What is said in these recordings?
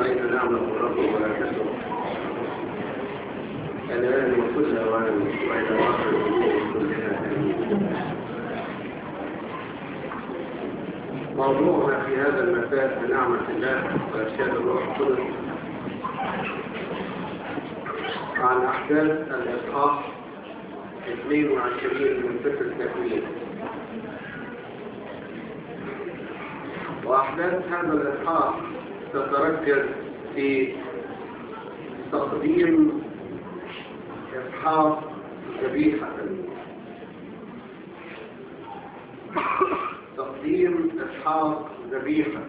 علينا نعمة الرب وبركاته الآن وكل أوان وإلى آخر الأمور كلها آمين موضوعنا في هذا المساء بنعمة الله وإرشاد الروح القدس عن أحداث الإصحاح 22 من سفر التكوين وأحداث هذا الإصحاح تتركز في تقديم إسحاق ذبيحة تقديم إسحاق ذبيحة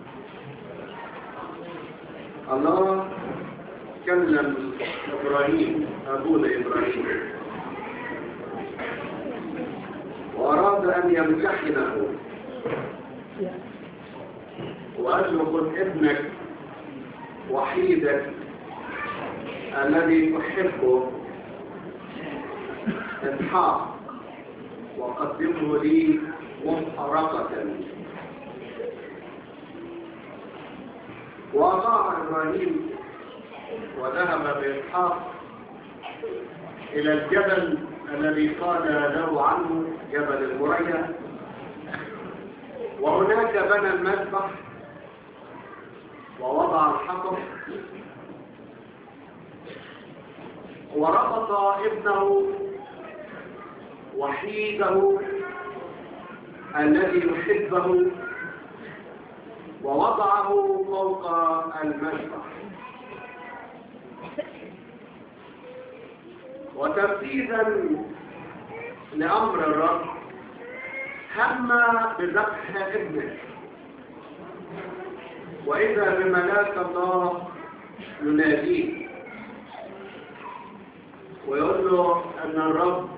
الله كلم إبراهيم أبونا إبراهيم وأراد أن يمتحنه وقال له خذ ابنك وحيدك الذي تحبه اسحاق وقدمه لي محرقة وأطاع إبراهيم وذهب بإسحاق إلى الجبل الذي قال له عنه جبل المريا وهناك بنى المذبح ووضع الحطب وربط ابنه وحيده الذي يحبه ووضعه فوق المذبح وتنفيذا لأمر الرب هم بذبح ابنه وإذا بملاك الله يناديه ويقول له أن الرب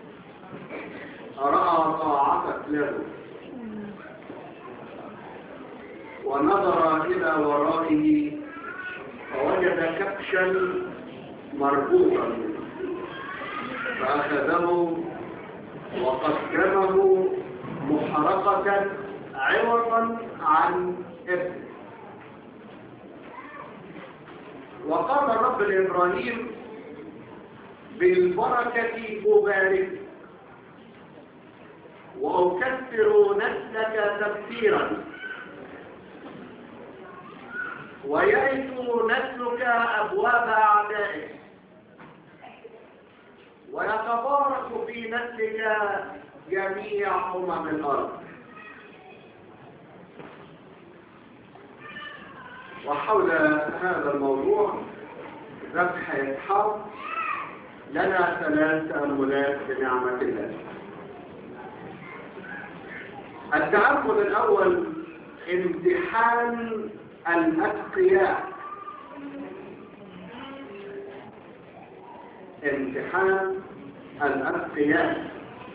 رأى طاعتك له ونظر إلى ورائه فوجد كبشا مربوطا فأخذه وقدمه محرقة عوضا عن ابنه وقال الرب لإبراهيم بالبركة أبارك وأكثر نسلك تكثيرا ويرث نسلك أبواب أعدائك ويتبارك في نسلك جميع أمم الأرض وحول هذا الموضوع ذبح إسحاق لنا ثلاث تأملات بنعمة الله التأمل الأول امتحان الأتقياء امتحان الأتقياء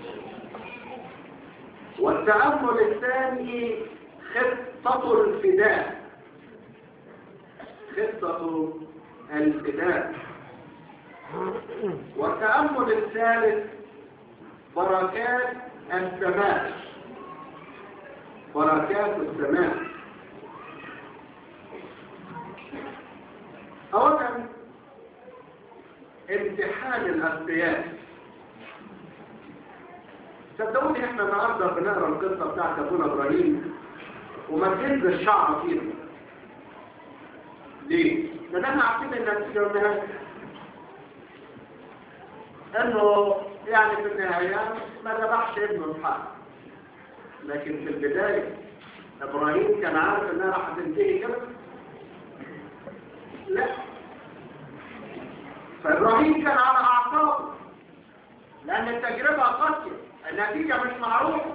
والتأمل الثاني خطة الفداء خطة الفداء والتأمل الثالث بركات السماء بركات السماء أولا امتحان الأنبياء صدقوني احنا النهارده بنقرا القصه بتاعت ابونا ابراهيم وما تهز الشعر فينا ليه؟ لان احنا عارفين النتيجه والنهايه انه يعني في النهايه ما ذبحش ابنه الحق لكن في البدايه ابراهيم كان عارف انها راح تنتهي كده لا فابراهيم كان على اعصابه لان التجربه قاسيه النتيجه مش معروفه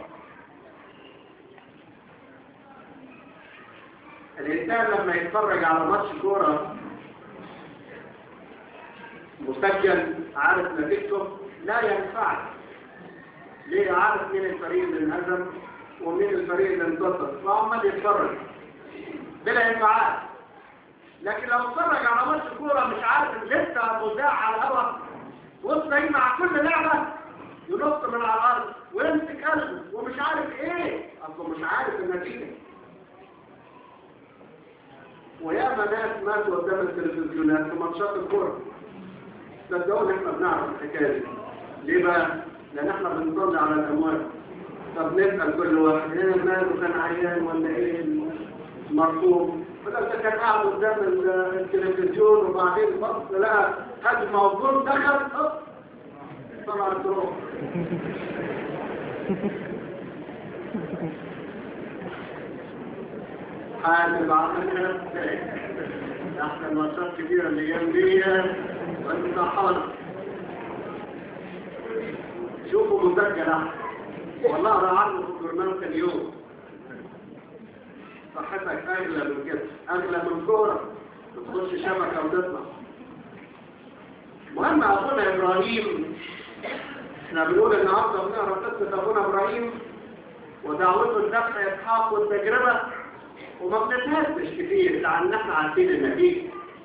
الانسان لما يتفرج على ماتش كوره مسجل عارف نتيجته لا ينفع ليه عارف مين الفريق اللي انهزم ومين الفريق اللي انتصر فعمال يتفرج بلا انفعال لكن لو اتفرج على ماتش كوره مش عارف لسه مذاع على الهواء وسط مع كل لعبه ينط من على الارض ويمسك قلبه ومش عارف ايه اصله مش عارف النتيجه وياما ناس ماتوا قدام التلفزيونات في ماتشات الكوره صدقوني احنا بنعرف الحكايه دي ليه بقى؟ لان احنا بنصلي على الاموات طب نسال كل واحد ايه ماله كان عيان ولا ايه مرحوم فده كان قاعد قدام التلفزيون وبعدين بص لقى حد موجود دخل أوب، طلع الروح حاسب على احسن الماتشات كبيرة اللي جنبيها وانت حاضر شوفوا مسجل احسن والله انا عنه في الجورنال اليوم صحتك اغلى من كده اغلى من كوره بتخش شبكه وتطلع مهم ابونا ابراهيم احنا بنقول النهارده بنقرا قصه ابونا ابراهيم ودعوته لدفع اسحاق والتجربه وما بنتهزش كتير لان احنا عارفين النتيجه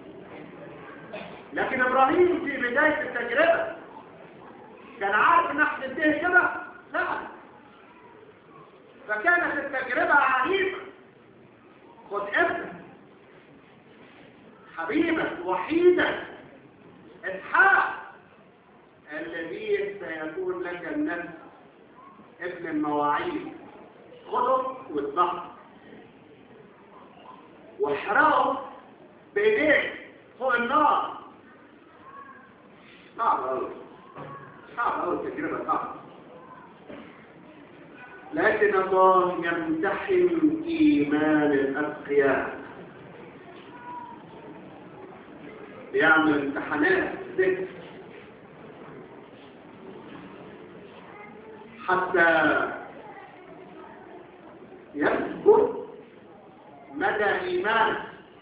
لكن ابراهيم في بدايه التجربه كان عارف ان احنا ننتهي كده لا فكانت التجربه عنيفه خد ابنك حبيبك وحيدك اسحاق الذي سيكون لك النفس ابن المواعيد خذه واذبحه واحرقه بايديك فوق النار صعب قوي صعب قوي التجربه صعبه لكن الله يمتحن ايمان الاتقياء بيعمل امتحانات ذكر حتى يثبت مدى إيمانك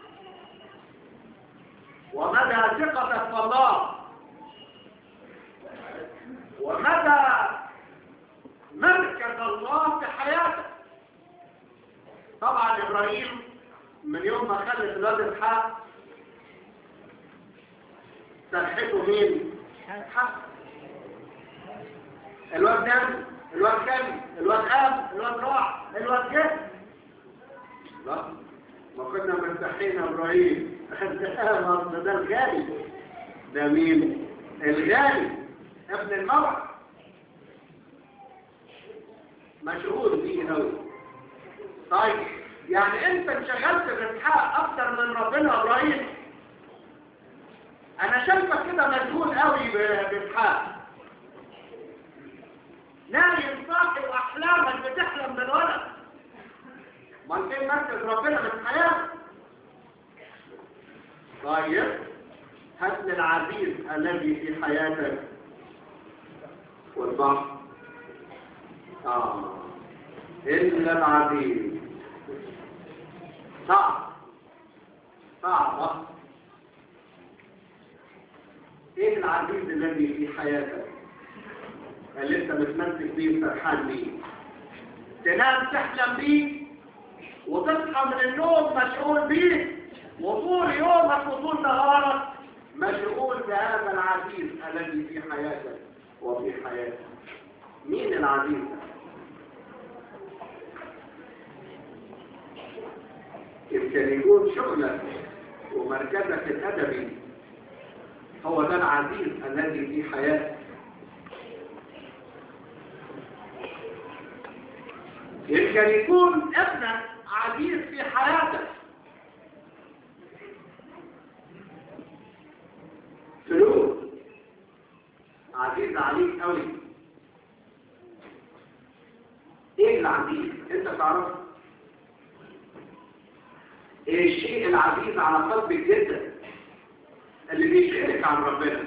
ومدى ثقتك في الله ومدى مركز الله في حياتك طبعا إبراهيم من يوم ما خلت الواد إسحاق سرحته مين؟ حق الواد نام الواد كان الواد قام الواد راح الواد جه لا ما كنا مرتاحين ابراهيم ده ده الغالي ده مين الغالي ابن الموعد مشغول بيه قوي طيب يعني انت انشغلت باسحاق اكتر من ربنا ابراهيم انا شايفك كده مشغول قوي باسحاق نايم صاحي واحلامك بتحلم بالولد ما فين مركز ربنا في الحياه طيب هات لي العزيز الذي في حياتك والبحر اه الا العزيز صعب صعبه ايه العزيز الذي في حياتك اللي انت متمسك بيه وفرحان بيه تنام تحلم بيه وتصحى من النوم مشغول بيه وطول يومك وطول نهارك مشغول بهذا العزيز الذي في حياتك وفي حياتك مين العزيز ده؟ يمكن يكون شغلك ومركزك الأدبي هو ده العزيز الذي في حياتك يمكن يكون ابنك عزيز في حياتك فلوس عزيز عليك قوي ايه العزيز انت تعرف ايه الشيء العزيز على قلبك جدا اللي بيشغلك عن ربنا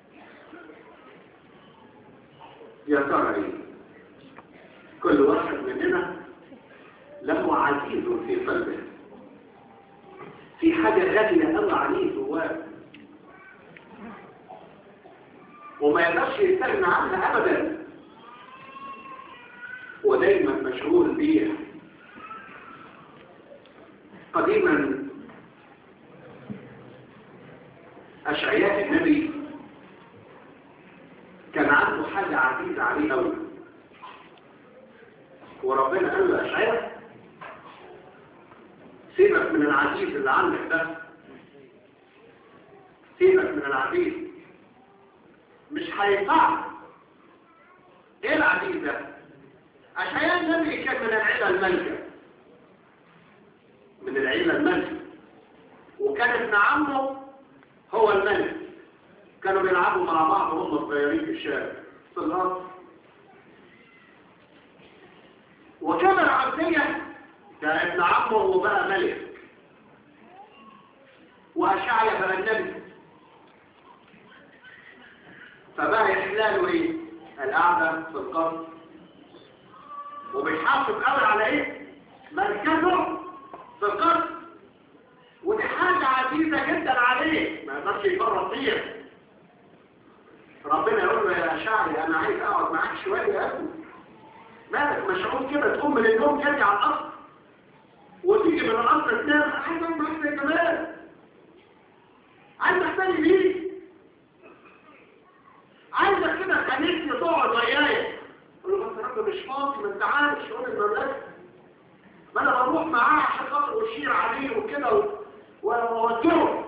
يا ترى ايه كل واحد مننا له عزيز في قلبه في حاجة غالية قوي عليه جواه وما يقدرش يستغنى عنها ابدا ودايما مشغول بيها قديما أشعياء النبي كان عنده حاجة عزيزة عليه قوي وربنا قال له أشعياء سيبك من العزيز اللي عندك ده سيبك من العزيز مش هينفع ايه العزيز ده عشان النبي كان من العيله الملكه من العيله الملكه وكان ابن عمه هو الملك كانوا بيلعبوا مع بعض وهم صغيرين في الشارع في الارض وكان العبدية ده ابن عمه وبقى ملك وأشعيا بقى النبي فبقى يحلاله ايه القعدة في القصر وبيحافظ قوي على ايه مركزه في القصر ودي حاجة عزيزة جدا عليه ما يقدرش يفرط فيها ربنا يقول له يا شعري انا عايز اقعد معاك شوية يا ابني مالك مشعور كده تقوم من النوم جري على القصر وتيجي من القصر تنام عايز اقعد معاك زي كمان عايز احتاج ليك عايزك كده خليتني تقعد ويايا قول له بس رب مش فاضي ما انت عارف شؤون المملكه ما انا بروح معاه عشان خاطر اشير عليه وكده واوجهه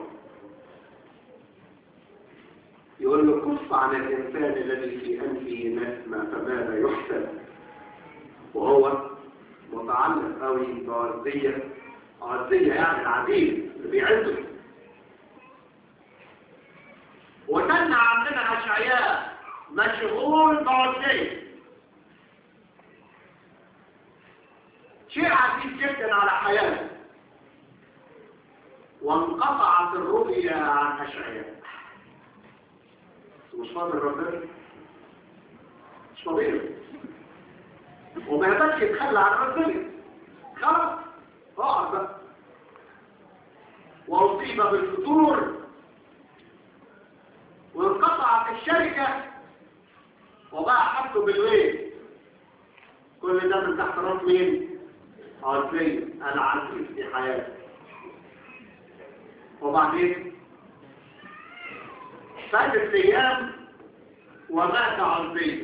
يقول له كف عن الانسان الذي في انفه نسمه فماذا يحسن وهو متعلق قوي بعزيه عزيه يعني العزيز اللي بيعزه وكان عندنا أشعياء مشغول بعزيه شيء عزيز جدا على حياته وانقطعت الرؤيا عن أشعياء مش فاضل ربنا مش فاضل وما يقدرش يتخلى عن ربنا خلاص اقعد بقى واصيب بالفتور وانقطعت الشركة وبقى حطه بالويل كل ده من تحت راس مين؟ عزيز العزيز في حياته وبعدين ثلاث ايام ومات عزيز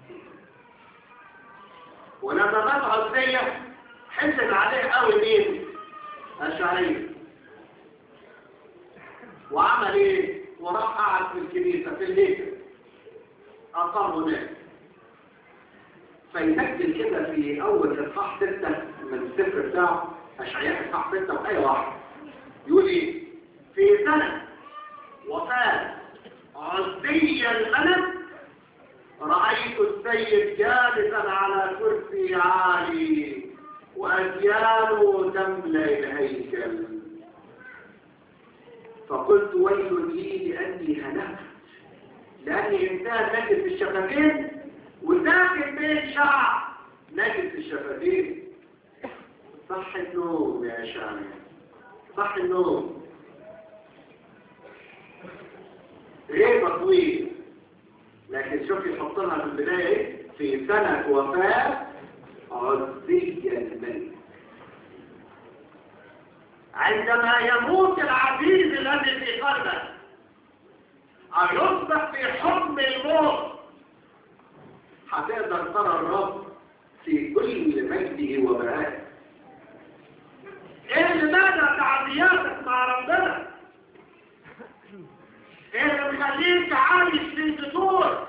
ولما مات عزيز حزن عليه قوي مين؟ اشعريه وعمل ايه؟ وراح قعد في الكنيسة في الليل أقام هناك فيسجل كده في أول إصحاح ستة من السفر بتاعه أشعياء إصحاح ستة وآية واحدة يقول إيه؟ في سنة وفاة عزي الملك رأيت السيد جالسا على كرسي عالي وأديانه تملأ الهيكل فقلت ويل لي لأني هلكت لأني إنسان نجد في الشفتين وساكن بين شعب نجد في الشفتين صح النوم يا شعب صح النوم غير طويل لكن شوف يحط لها في البداية ايه في سنة وفاة عزي الملك عندما يموت العزيز الذي في قلبك أو يصبح في حكم الموت هتقدر ترى الرب في كل مجده وبهائه ايه اللي مدى تعزياتك مع ربنا ايه اللي مخليك عايش في فتور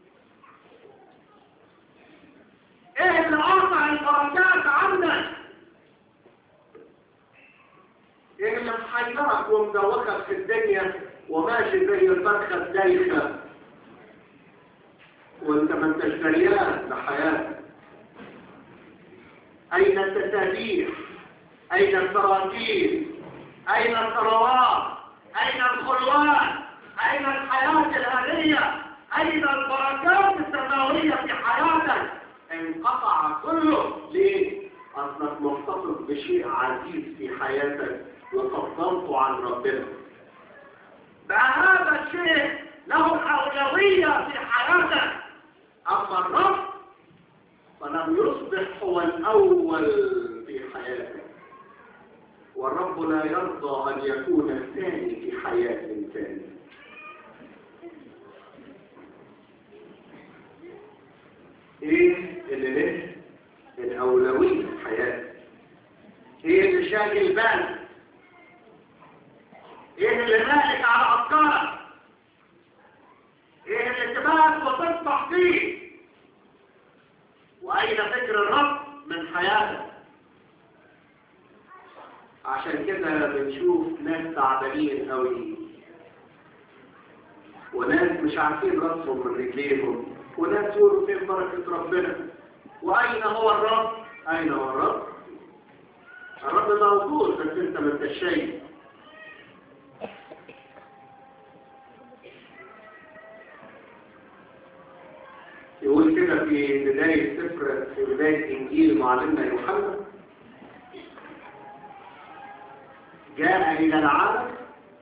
ايه اللي قاطع البركات عنك ايه اللي محيرك ومدوخك في الدنيا وماشي زي الفرخه الدايخه وانت ما انتش دريان بحياتك اين التسابيح اين التراكيب اين الثروات اين الخلوات اين الحياه الهاديه اين البركات السماويه في حياتك انقطع كله ليه اصلك محتفظ بشيء عزيز في حياتك وفضلته عن ربنا بقى هذا الشيء له أولوية في حياتك أما الرب فلم يصبح هو الأول في حياتك والرب لا يرضى أن يكون الثاني في حياة الإنسان إيه اللي له الأولوية في حياتك ايه اللي شاغل بالك ايه اللي مالك على افكارك ايه اللي تبات وتصبح فيه واين فكر الرب من حياتك عشان كده بنشوف ناس تعبانين قوي وناس مش عارفين راسهم من رجليهم وناس يقولوا فين بركة ربنا واين هو الرب اين هو الرب الرب موجود بس انت ما انتش شايف يقول كده في بداية سفر في بداية إنجيل معلمنا يوحنا جاء إلى العالم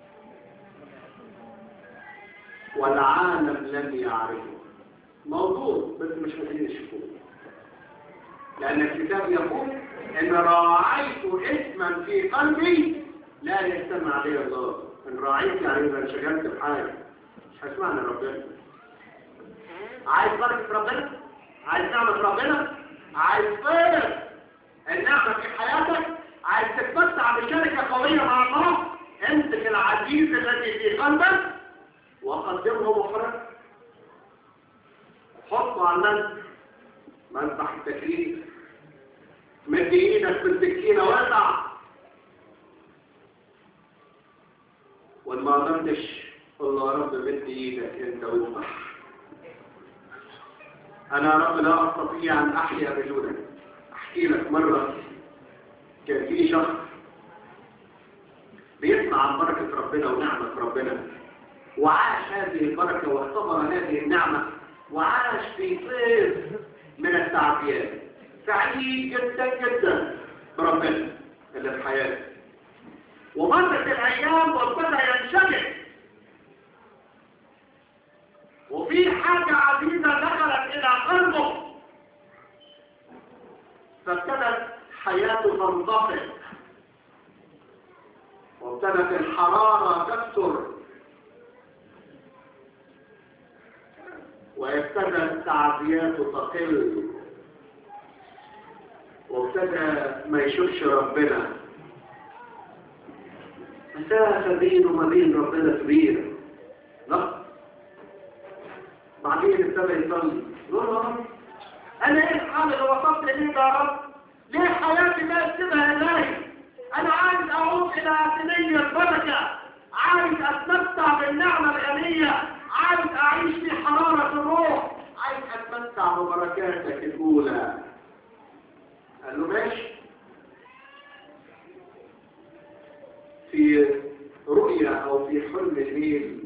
والعالم لم يعرفه موضوع بس مش قادرين يشوفوه لأن الكتاب يقول إن راعيت اسما في قلبي لا يستمع عليه الله إن راعيت يعني إذا انشغلت بحاجة مش هسمعني ربنا عايز بركة ربنا عايز نعمة ربنا عايز خير النعمة في حياتك عايز تتمتع بشركة قوية مع الله امسك العزيز الذي في قلبك وقدمه مخرج حطه على المنزل مذبح التكليف مد ايدك بالسكينة واسع وما قدرتش قل له يا رب مد ايدك انت واذبح انا يا رب لا استطيع ان احيا بدونك احكي لك مرة كان في شخص بيسمع عن بركة ربنا ونعمة ربنا وعاش هذه البركة واختبر هذه النعمة وعاش في صيف من التعبيات سعيد جدا جدا بربنا اللي في حياته ومرت الايام وابتدى ينشغل وفي حاجة عزيزة دخلت إلى قلبه فابتدت حياته تنطفئ وابتدت الحرارة تكثر وابتدى التعزيات تقل وابتدى ما يشوفش ربنا مسافة بينه وما بين ربنا كبيرة لا بعدين ابتدى يصلي يقول يا رب انا ايه الحال اللي وصلت اليه ده يا رب ليه حياتي ما كده الهي انا عايز اعود الى سنية البركة عايز اتمتع بالنعمة الغنية عايز اعيش في حرارة الروح عايز اتمتع ببركاتك الاولى قال له ماشي في رؤيا او في حلم الليل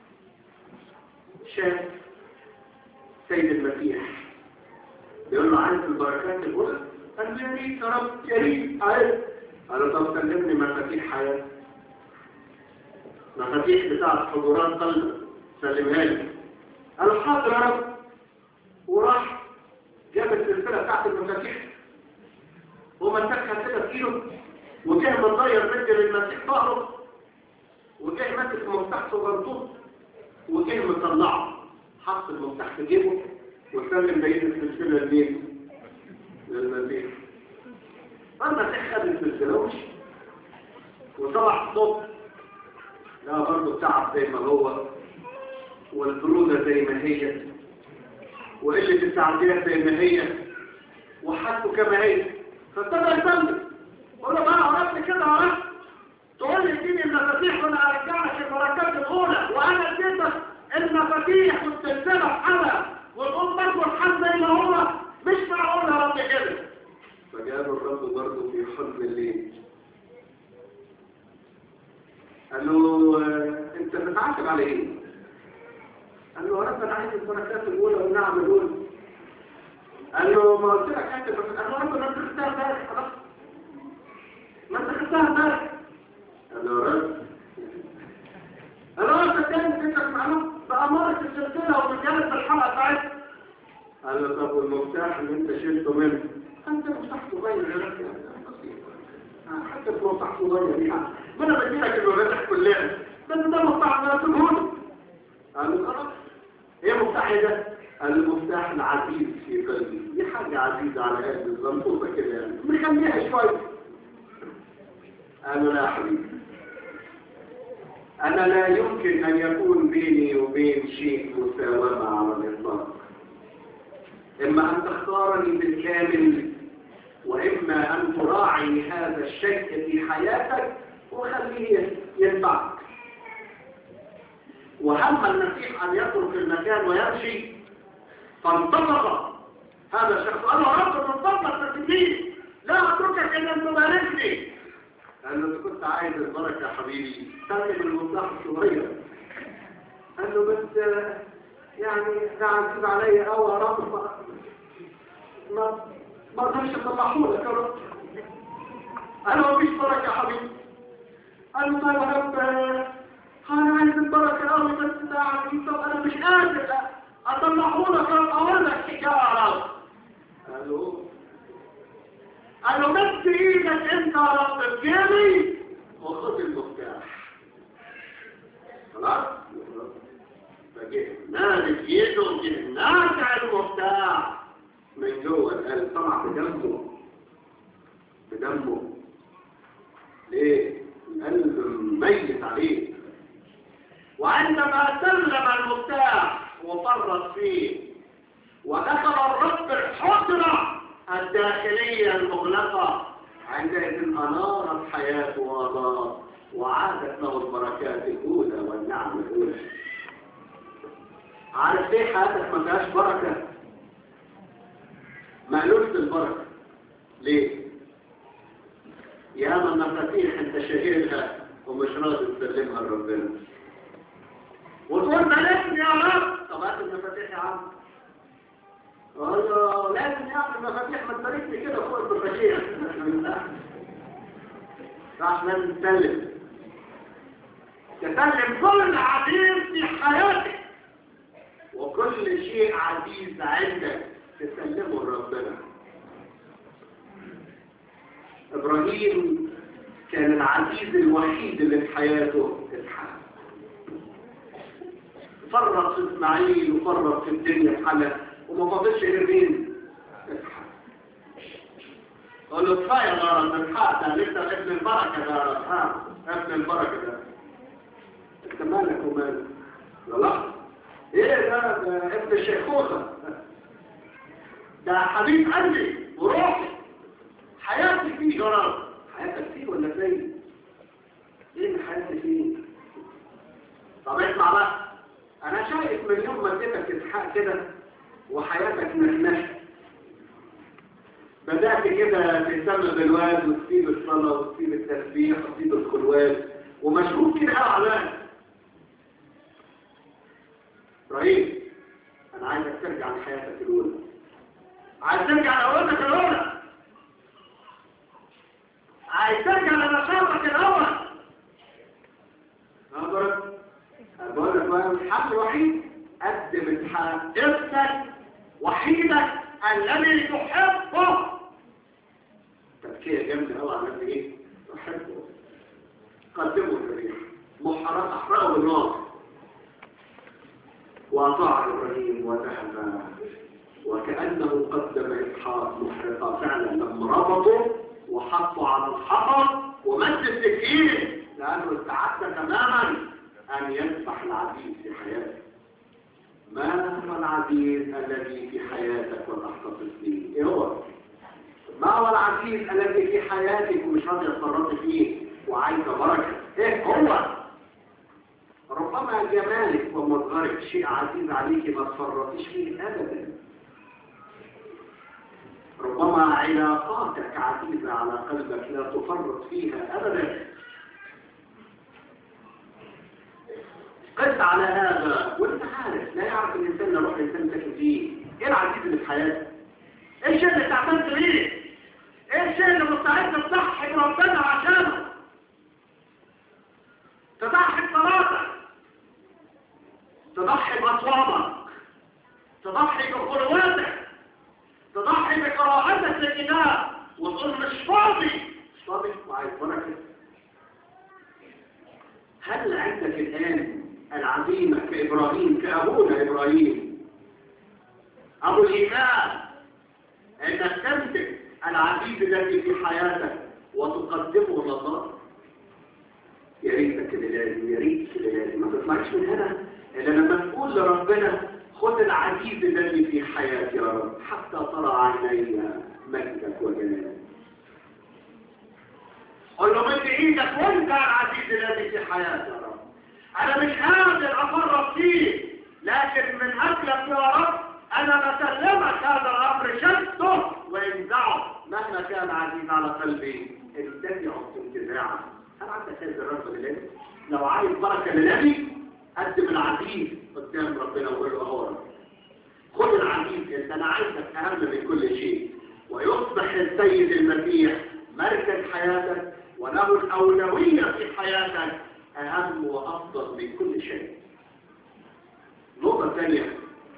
شاف سيد المسيح بيقول له عايز البركات الاولى قال له يا ريت يا رب يا ريت عايز قال له طب سلمني مفاتيح حياتي مفاتيح بتاعت حضورات قلبك سلمها لي قال له حاضر يا رب وراح جاب السلسله بتاعت المفاتيح ومسكها كده في ايده وجه متغير مد للمسيح ظهره وجه ماسك مفتاح صغنطوط وجه مطلعه حط المفتاح في جيبه وسلم بقيه السلسله لمين؟ للمسيح فالمسيح خد السلسله ومشي وطلع الصوت لا برضه تعب زي ما هو والبرودة زي ما هي وقلة التعديات زي ما هي وحالته كما هي فابتدى يصلي قول له بقى عرفت كده عرفت تقول لي اديني المفاتيح وانا ارجعك البركات الاولى وانا اديتك المفاتيح والسلسله بحالها والام برضه الحال زي ما هو مش معقول يا رب كده فجاء الرب برضه في حلم الليل قال له آه، انت بتعاتب على ايه؟ قال له يا رب انا عايز البركات الاولى والنعم الاولى قال له ما قلت لك انت قال له يا رب انا خدتها امبارح خلاص ما انت خدتها امبارح قال له يا رب قال له انت تاني اديتك معلومه بأمارة السلسلة ومجالة الحلقة بتاعتها قال له طب والمفتاح اللي انت شلته منه انت مفتاح صغير يا رب حتى في مفتاح صغير يعني ما انا بدي لك المفاتيح كلها بس ده مفتاح ده تقول قال له خلاص ايه مفتاح ايه ده؟ قال المفتاح العزيز في قلبي دي حاجة عزيزة على قلبي الزنطوطة كده يعني مخليها شوية قال له لا يا حبيبي أنا لا يمكن أن يكون بيني وبين شيء مساومة على الإطلاق إما أن تختارني بالكامل وإما أن تراعي هذا الشيء في حياتك وخليه ينفعك وهم المسيح أن يترك المكان ويمشي فانطلق هذا الشخص قال له رب من فضلك تسيبني لا أتركك إلا أن تباركني قال له كنت عايز البركة يا حبيبي سلم المفتاح الصغير قال له بس يعني ده عزيز عليا قوي يا رب ما ما اقدرش اطلعه لك يا رب قال له مفيش بركة يا حبيبي قال له طيب يا رب انا عايز البركة قوي بس ده عزيز طب انا مش قادر اطلعه لك اقول لك حكاية يا رب قال له قال له مد ايدك انت يا رب بجيبي وخد المفتاح خلاص فجه مالك ايده وجه نازع المفتاح من جوه القلب طلع بدمه بدمه ليه؟ القلب ميت عليه وعندما سلم المفتاح وفرط فيه ودخل الرب الحجرة الداخلية المغلقة عندئذ أنارت حياته وأضاءت وعادت له البركات الأولى والنعم الأولى عارف ليه حياتك ما فيهاش بركة؟ مألوفة البركة ليه؟ يا من مفاتيح انت شايلها ومش راضي تسلمها لربنا وتقول ملكني يا رب طب هات المفاتيح يا عم والله لازم يعمل المفاتيح ما تباركني كده فوق المفاتيح راح لازم تسلم تسلم كل عزيز في حياتك وكل شيء عزيز عندك تسلمه لربنا ابراهيم كان العزيز الوحيد اللي في حياته اسحاق فرط في اسماعيل وفرط في الدنيا في حالها وما فاضلش غير مين اسحاق قال له كفايه ده اسحاق ده لسه ابن البركه ده اسحاق ابن البركه ده انت مالك ومالك لا ايه ده ده ابن الشيخوخه ده حبيب قلبي وروحي حياتي فيه جرام حياتك فيه ولا فيه ايه اللي حياتي فيه طب اسمع بقى انا شايف من يوم ما اديتك اسحاق كده وحياتك نشنشت بدأت كده تهتم بالواد وتسيب الصلاة وتسيب التسبيح وتسيب الخلوات ومشغول كده على إبراهيم أنا عايزك ترجع لحياتك الأولى عايز ترجع لأولادك الأولى عايز ترجع لنشاطك الأول نظرت بقول لك بقى الحل الوحيد قدم ابنك وحيدك الذي تحبه تفكير جامد قوي على قد ايه تحبه قدمه الريح محرق احرقه بالنار واطاع ابراهيم وذهب وكانه قدم اسحاق محرقه فعلا لما ربطه وحطه على الحطب ومد السكين لانه استعد تماما ان يذبح العزيز في حياته ما هو العزيز الذي في حياتك وتحتفظ به ايه هو ما هو العزيز الذي في حياتك ومش راضي تتصرفي فيه وعايزه بركه ايه هو ربما جمالك ومظهرك شيء عزيز عليك ما تفرطيش فيه ابدا ربما علاقاتك عزيزة على قلبك لا تفرط فيها أبدا قس على هذا وانت عارف لا يعرف الإنسان لو روح الإنسان ساكن فيه ايه العزيز اللي في حياتك ايه الشيء اللي تعتمد ليه ايه الشيء اللي مستعد تضحي بربنا عشانه تضحي بصلاتك تضحي بأصواتك تضحي بخلواتك تضحي بقراءتك للكتاب وتقول مش فاضي مش فاضي وعايز بركة هل عندك الآن العزيمة كإبراهيم كأبونا إبراهيم أبو الإيمان أنك تمسك العزيز الذي في حياتك وتقدمه لله يا ريتك كده لازم يا ريت كده لازم ما تطلعش من هنا الا لما تقول لربنا خذ العزيز الذي في حياتي يا رب حتى ترى عيني مجدك وجلالك قل له مد ايدك وانت العزيز الذي في حياتي يا رب انا مش قادر افرط فيه لكن من اجلك يا رب انا بسلمك هذا الامر شده وانزعه مهما كان عزيز على قلبي انتزعه انتزاعا هل عندك هذا الرب لله لو عايز بركه لنبي قدم العزيز قدام ربنا وقول له اهو رب. خد العزيز انت انا عايزك اهم من كل شيء ويصبح السيد المسيح مركز حياتك وله الاولويه في حياتك اهم وافضل من كل شيء نقطه ثانيه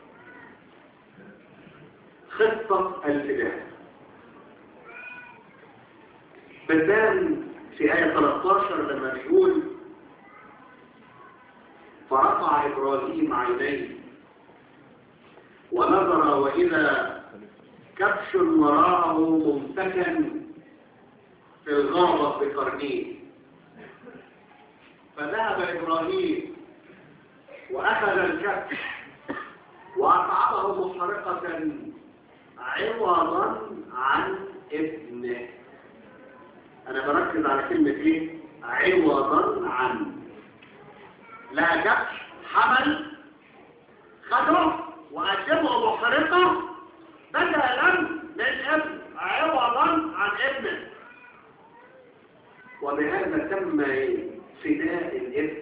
خطه الفداء بتبان في آية 13 لما بيقول فرفع إبراهيم عينيه ونظر وإذا كبش وراءه ممسكا في الغابة بقرنيه فذهب إبراهيم وأخذ الكبش وأصعده محرقة عوضا عن ابنه انا بركز على كلمة ايه عوضا عن لا جبش حمل خده وقدمه محرقة بدلا للابن عوضا عن ابنه وبهذا تم فداء الابن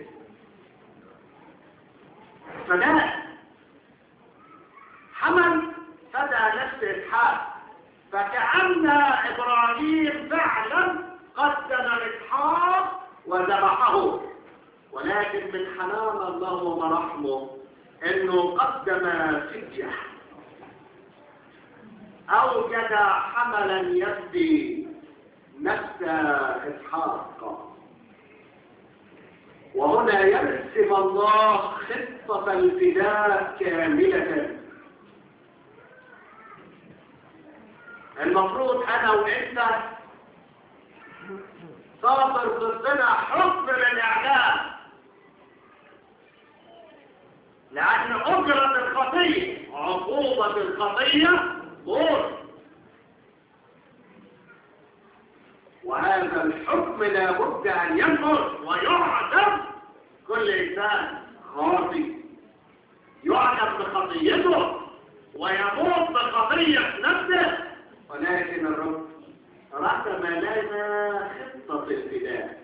فداء حمل فدى نفس اسحاق فكأن إبراهيم فعلا قدم الإسحاق وذبحه ولكن من حنان الله ومرحمه انه قدم فدية اوجد حملا يفدي نفس اسحاق وهنا يرسم الله خطة الفداء كاملة المفروض انا وانت صادر ضدنا حكم للاعدام لان اجرة الخطية عقوبة الخطية موت وهذا الحكم لابد ان ينفذ ويعدم كل انسان خاطئ يعدم بخطيته ويموت بخطية نفسه ولكن الرب رسم لنا خطة الفداء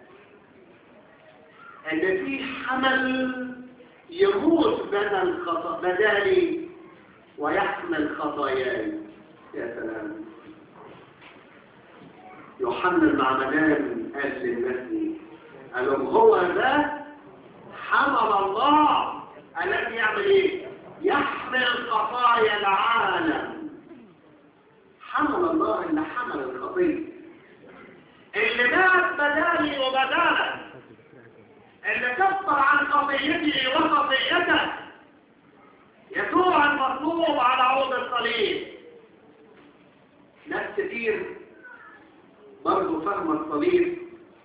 ان في حمل يموت بدل خطأ بدالي ويحمل خطاياي يا سلام يوحنا المعمدان قال للناس قال لهم هو ذا حمل الله الذي يعمل ايه يحمل خطايا العالم حمل الله اللي حمل الخطيه اللي مات بدالي وبدالك اللي كفر عن خطيتي وخطيتك يسوع المطلوب على عود الصليب ناس كتير برضه فهم الصليب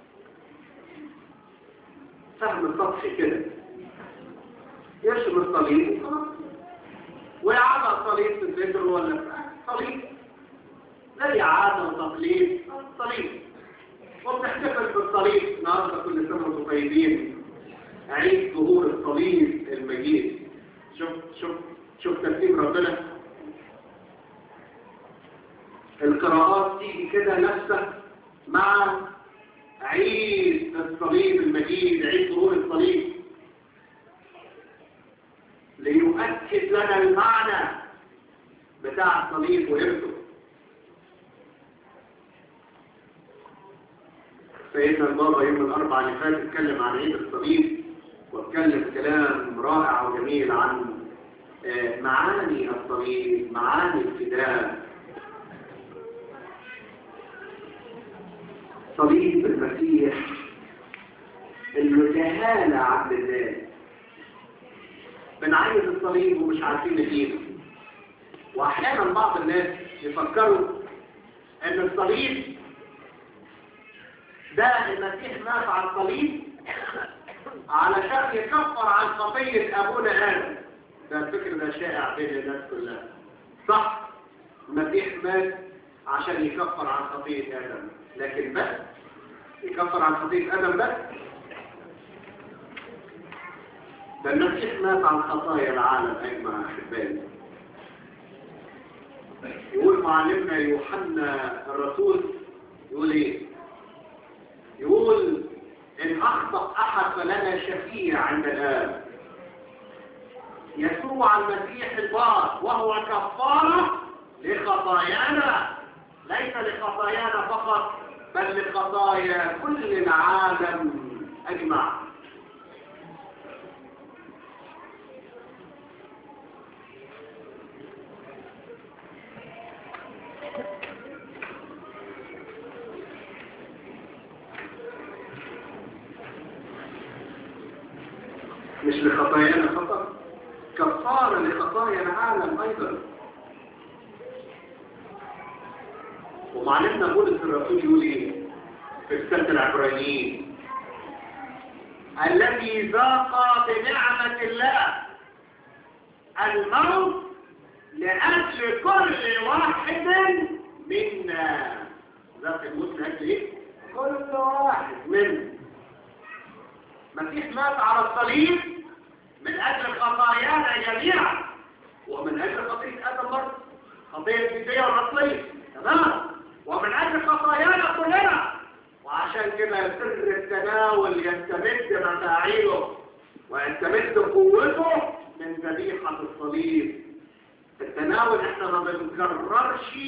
فهم سطحي كده يرسم الصليب وخلاص ويعاد الصليب في الفجر ولا صليب لا إعادة وتقليد صليب وبنحتفل بالصليب النهارده كل سنة وانتم طيبين عيد ظهور الصليب المجيد شوف شوف شوف ترتيب ربنا القراءات تيجي كده نفسها مع عيد الصليب المجيد عيد ظهور الصليب ليؤكد لنا المعنى بتاع الصليب وقيمته سيدنا البابا يوم الأربعاء اللي فات اتكلم عن عيد الصليب واتكلم كلام رائع وجميل عن معاني الصليب معاني الفداء صليب المسيح المتهالة عبد الناس بنعيد الصليب ومش عارفين نجيبه واحيانا بعض الناس يفكروا ان الصليب ده المسيح مات على الصليب علشان يكفر عن خطية أبونا آدم ده الفكر ده شائع بين الناس كلها صح المسيح مات عشان يكفر عن خطية آدم لكن بس يكفر عن خطية آدم بس ده المسيح مات عن خطايا العالم أجمع أحبائي يقول معلمنا يوحنا الرسول يقول ايه يقول ان اخطأ احد فلنا شفيع عند الاب يسوع المسيح البار وهو كفارة لخطايانا ليس لخطايانا فقط بل لخطايا كل العالم اجمع مش لخطايانا فقط كفارة لخطايا العالم أيضا ومعلمنا بولس الرسول يقول ايه في رسالة العبرانيين الذي ذاق بنعمة الله الموت لأجل كل واحد منا ذاق الموت لأجل ايه؟ كل واحد منا المسيح مات على الصليب من أجل خطايانا جميعا ومن أجل خطيئة آدم برضه خطيئة الجدية والأصلية تمام ومن أجل خطايانا كلنا وعشان كده سر التناول يستمد مفاعيله ويستمد قوته من ذبيحة الصليب التناول احنا ما بنكررش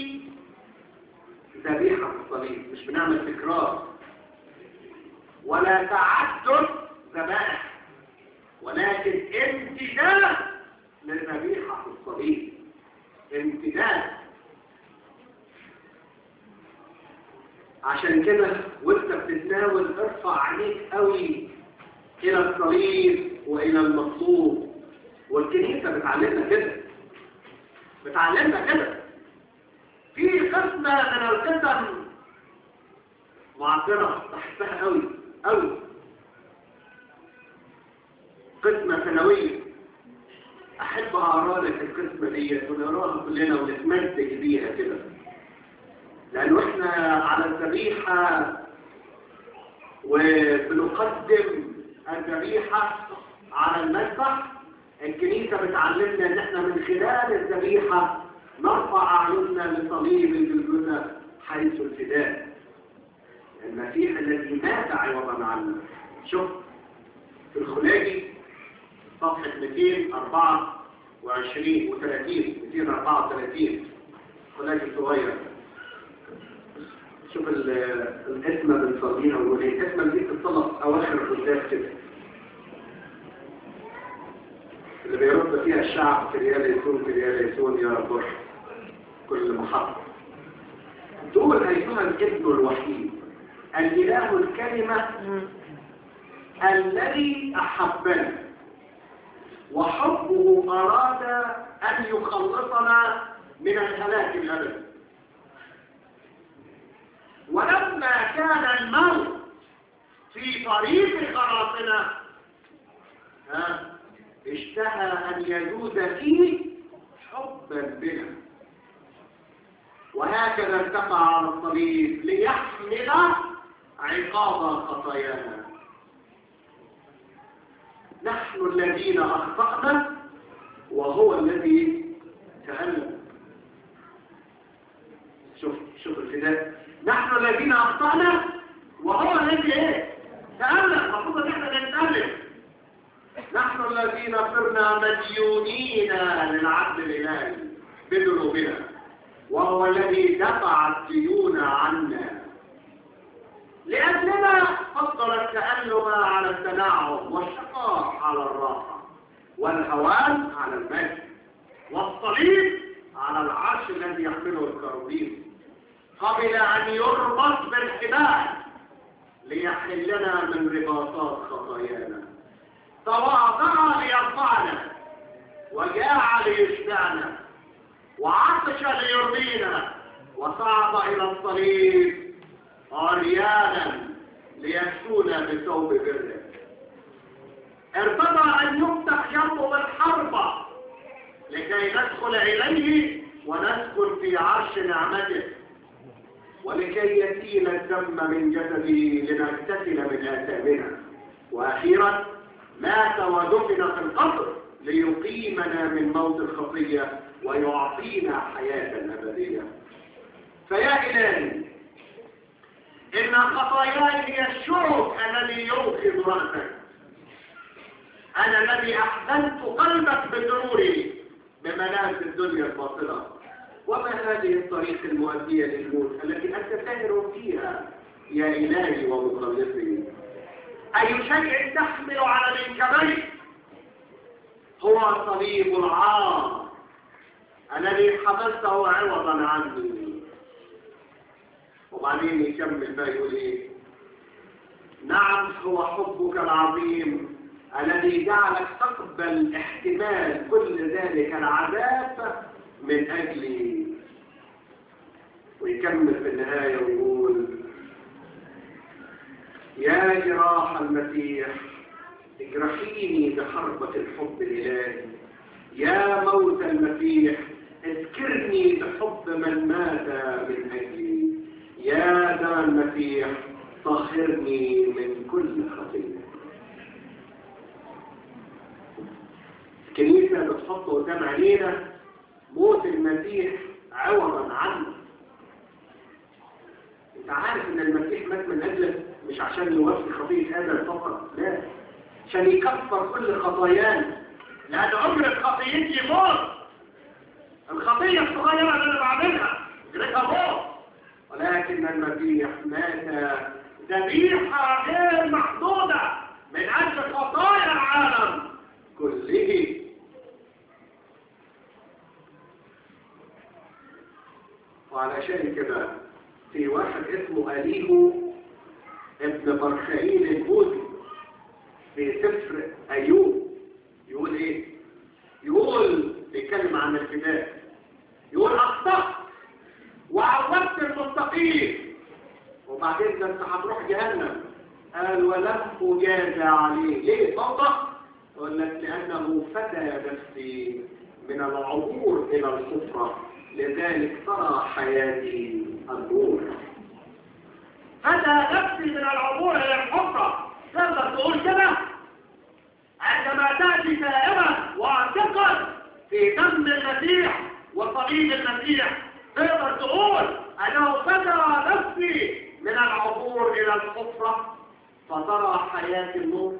ذبيحة الصليب مش بنعمل تكرار ولا تعدد ذبائح ولكن امتداد لذبيحة الصليب امتداد عشان كده وانت بتتناول ارفع عينيك قوي الى الصليب والى المطلوب والكنيسة بتعلمنا كده بتعلمنا كده في قسمة من القسم معطرة بحبها قوي قوي قسمة سنوية أحب أقرأ لك القسمة دي ونقراها كلنا ونتمزج بيها كده لأنه إحنا على الذبيحة وبنقدم الذبيحة على المذبح الكنيسة بتعلمنا إن إحنا من خلال الذبيحة نرفع أعيننا لصليب الجلجثة حيث الفداء المسيح الذي مات عوضا عنا شوف في الخلاجي صفحة 224 و30 234 خلاجي صغير شوف الاسمة بنصليها ونقول ايه الاسمة دي بتتصلى في اواخر القداس كده اللي بيرد فيها الشعب في ريال يسون في ريال يسون يا رب كل محطة تقول ايها الابن الوحيد الاله الكلمة الذي احبنا وحبه اراد ان يخلصنا من الهلاك الابدي ولما كان الموت في طريق خلاصنا ها اشتهى ان يجوز فيه حبا بنا وهكذا ارتفع على الصليب ليحمل عقاب خطايانا نحن الذين اخطانا وهو الذي تألم شوف شوف الفداء نحن الذين اخطانا وهو الذي ايه تألم المفروض ان احنا نتألم نحن الذين صرنا مديونين للعبد الالهي بذنوبنا وهو الذي دفع الديون عنا لأجلنا فضل التألم على التنعم والشقاء على الراحة والهوان على المجد والصليب على العرش الذي يحمله الكروبين قبل أن يربط بالحبال ليحلنا من رباطات خطايانا تواضع ليرفعنا وجاع ليشبعنا وعطش ليرضينا وصعد إلى الصليب عريانا ليكسونا بثوب بره ارتضى أن يفتح يوم الحرب لكي ندخل إليه وندخل في عرش نعمته ولكي يسيل الدم من جسده لنغتسل من آثامنا وأخيرا مات ودفن في القبر ليقيمنا من موت الخطية ويعطينا حياة أبدية فيا إلهي إن خطاياي هي الشوك الذي يوقظ رأسك أنا الذي أحزنت قلبك بسروري بملاذ الدنيا الباطلة وما هذه الطريق المؤدية للموت التي أنت سائر فيها يا إلهي ومخلصي أي شيء تحمل على منكبيك هو صليب العار الذي حملته عوضا عني وبعدين يكمل بقى يقول ايه نعم هو حبك العظيم الذي جعلك تقبل احتمال كل ذلك العذاب من اجلي ويكمل في النهاية ويقول يا جراح المسيح اجرحيني بحربة الحب الإلهي يا موت المسيح اذكرني بحب من مات من أجلي يا دم المسيح طهرني من كل خطيئة الكنيسة بتحط قدام علينا موت المسيح عوضا عنه انت عارف ان المسيح مات من اجلك مش عشان يوفي خطيئة هذا فقط لا عشان يكفر كل خطايانا لان عمر خطيتي موت الخطية الصغيرة اللي انا بعملها جريتها موت ولكن المسيح مات ذبيحة غير محدودة من أجل خطايا العالم كله وعلشان كده في واحد اسمه أليهو ابن برخائيل البوذي في سفر أيوب يقول إيه؟ يقول بيتكلم عن الفداء يقول أخطأت وعودت المستقيم وبعدين ده انت هتروح جهنم قال ولم أجازى عليه ليه صوتك؟ يقول لك لأنه فتى نفسي من العبور إلى الصفرة لذلك ترى حياتي النور فتى نفسي من العبور إلى الصفرة تقدر تقول كده عندما تأتي سائرا واعتقد في دم المسيح وصليب المسيح تقدر تقول أنه فتى نفسي من العبور إلى الصفرة فترى حياة النور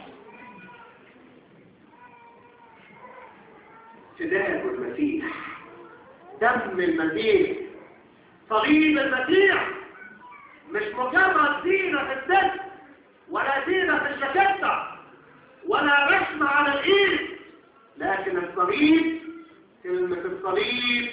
فداء المسيح دم المسيح صليب المسيح مش مجرد زينة في الدم ولا زينة في الجاكيتة ولا رسمة على الإيد لكن الصليب كلمة الصليب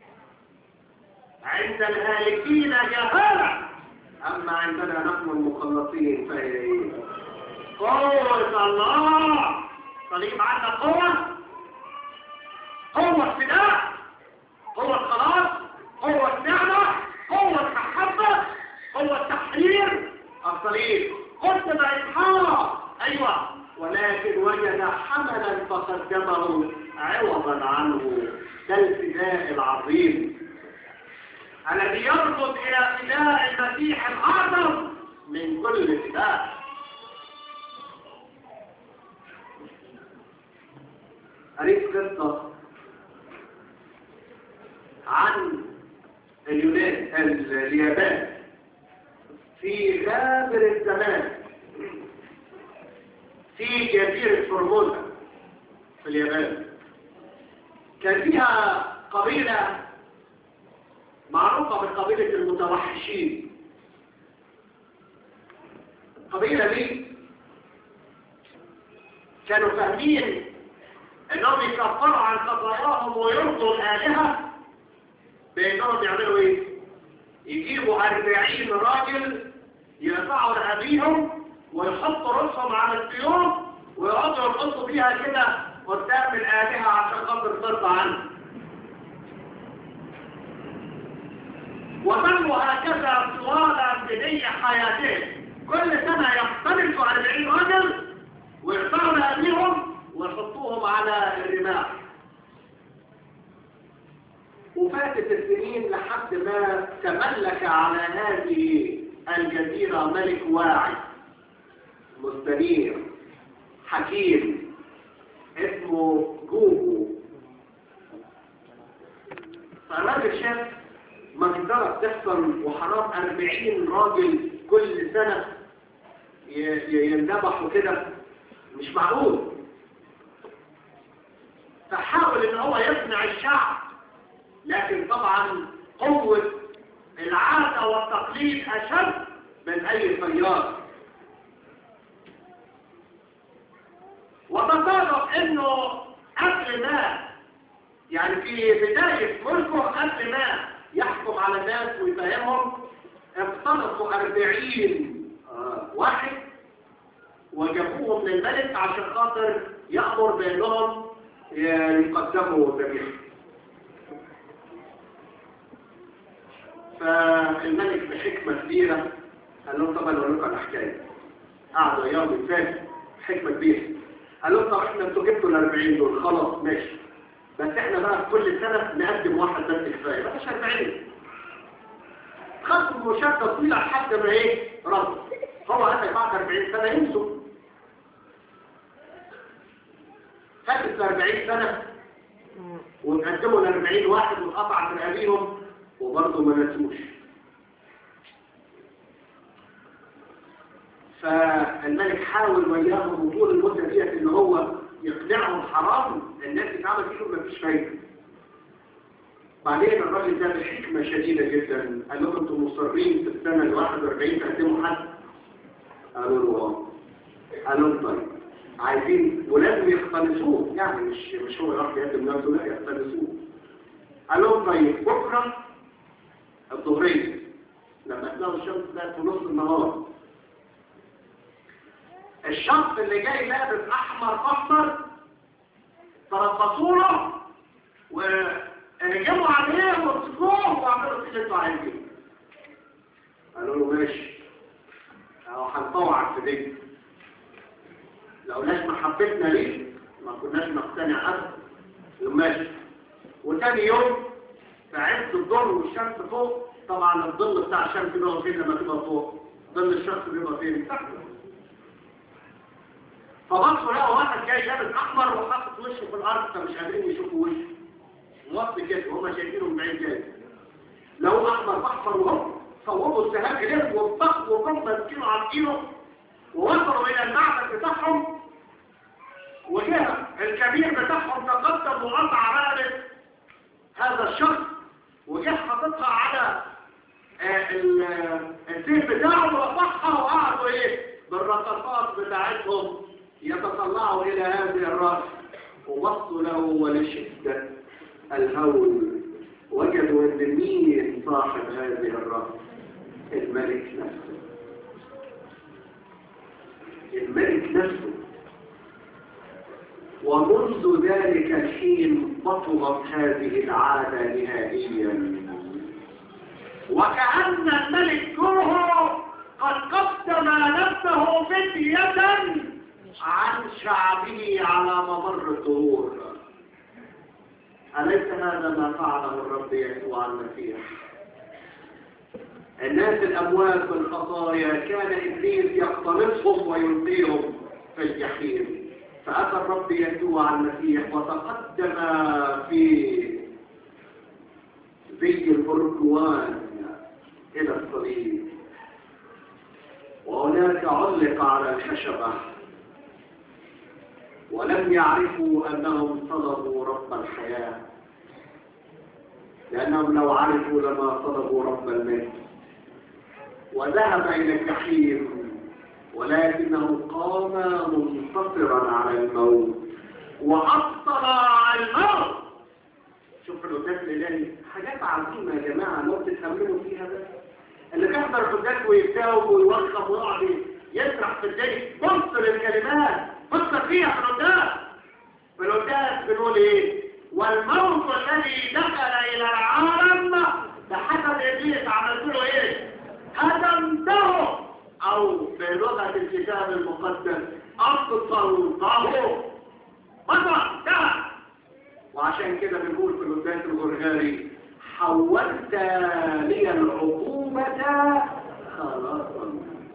عند الهالكين جهالة أما عندنا نحن المخلصين فهي إيه؟ قوة الله صليب عندنا قوة قوة فداء قوة خلاص قوة نعمة قوة محبة قوة تحرير الصليب قدم إسحاق أيوة ولكن وجد حملا فقدمه عوضا عنه ده الفداء العظيم الذي يربط إلى فداء المسيح الأعظم من كل فداء قريت قصة عن اليونان اليابان في غابر الزمان في جزيرة فورموزا في اليابان كان فيها قبيلة معروفة بقبيلة المتوحشين القبيلة دي كانوا فاهمين انهم يكفروا عن خطاياهم ويرضوا الآلهة بانهم يعملوا ايه يجيبوا أربعين راجل يقطعوا رقابيهم ويحطوا رؤوسهم على الطيور ويقعدوا يرقصوا فيها كده قدام الآلهة عشان خاطر ترضى عنهم وظلوا هكذا طوال بدي حياتهم كل سنة يختلفوا 40 رجل ويختاروا على الرماح وفاتت السنين لحد ما تملك على هذه الجزيرة ملك واعي مستنير حكيم اسمه جوجو فالراجل شاف مجزرة بتحصل وحرام أربعين راجل كل سنة يندبحوا كده مش معقول فحاول ان هو يقنع الشعب لكن طبعا قوة العادة والتقليد أشد من أي خيار وتصرف انه قبل ما يعني في بداية ملكه قبل ما يحكم على الناس ويفهمهم اقتنصوا أربعين واحد وجابوهم للملك عشان خاطر يأمر بأنهم يقدموا ذبيحه فالملك بحكمة كبيرة قال لهم طبعا اقول لكم على حكاية قعدوا ايام يتفاهم حكمة كبيرة قال لهم طب احنا انتوا جبتوا ال 40 دول خلاص ماشي بس احنا بقى كل سنة نقدم واحد بس كفاية ما فيش 40 خدوا مشاهدة طويلة لحد ما ايه رد هو قال لك بعد 40 سنة ينسوا فاتت ال 40 سنة وتقدموا ل 40 واحد واتقطعت رقابيهم وبرضه ما نسوش فالملك حاول وياهم طول المدة ديت ان هو يقنعهم حرام الناس تتعامل فيهم مفيش فايدة بعدين الراجل ده بحكمة شديدة جدا قال لهم انتم مصرين في السنة ال 41 تقدموا حد قالوا له اه قالوا له طيب عايزين ولازم يقتنصوه يعني مش مش هو يروح يقدم نفسه لا يقتنصوه قال لهم طيب بكره الظهرية لما تلاقوا الشمس بقت في نص النهار الشخص اللي جاي لابس احمر احمر تربصوا له وهجموا عليه وامسكوه واعملوا فيه اللي انتوا عايزينه قالوا له ماشي اهو هنطوعك في دي لو محبتنا ليه ما كناش نقتنع ابدا يوم ماشي وتاني يوم في عز الظل والشمس فوق طبعا الظل بتاع الشمس بيبقى فين لما تبقى فوق ظل الشمس بيبقى فين تحت فبصوا لقوا واحد جاي لابس احمر وحاطط وشه في الارض فمش قادرين يشوفوا وشه موطي كده وهم شايفينه من بعيد جاي لو احمر احمر وهم صوبوا السهام اليه وانطقوا وهم ماسكينه عارفينه ووصلوا الى المعبد بتاعهم وجاء الكبير بتاعهم تقدم وقطع رقبه هذا الشخص وجه حاططها على السيف بتاعه ورفعها وقعدوا ايه بالرصاصات بتاعتهم يتطلعوا الى هذه الراس وبصوا له ولشدة الهول وجدوا ان مين صاحب هذه الراس الملك نفسه الملك نفسه ومنذ ذلك الحين بطلت هذه العادة نهائيا وكأن الملك كره قد قدم نفسه فدية عن شعبه على ممر الدهور أليس هذا ما فعله الرب يسوع المسيح الناس الأموات بالخطايا كان إبليس يقتنصهم ويلقيهم في الجحيم فأتى الرب يسوع المسيح وتقدم في زي البرجوان إلى الصليب وهناك علق على الخشبة ولم يعرفوا أنهم طلبوا رب الحياة لأنهم لو عرفوا لما طلبوا رب الموت وذهب إلى الجحيم ولكنه قام منتصرا على الموت وأبطل الموت شوف القداس الإلهي حاجات عظيمة يا جماعة لو تتأملوا فيها بس اللي بيحضر القداس ويتجاوب ويوقف ويقعد يسرح في الدنيا بص للكلمات بص فيها في القداس في القداس بنقول ايه والموت الذي دخل الى العالم بحسب ابليس عملت له ايه هدمته او بلغه الكتاب المقدس ابطلته ماذا عشان كده بنقول في القداس الغرغاري حولت لي العقوبة خلاصا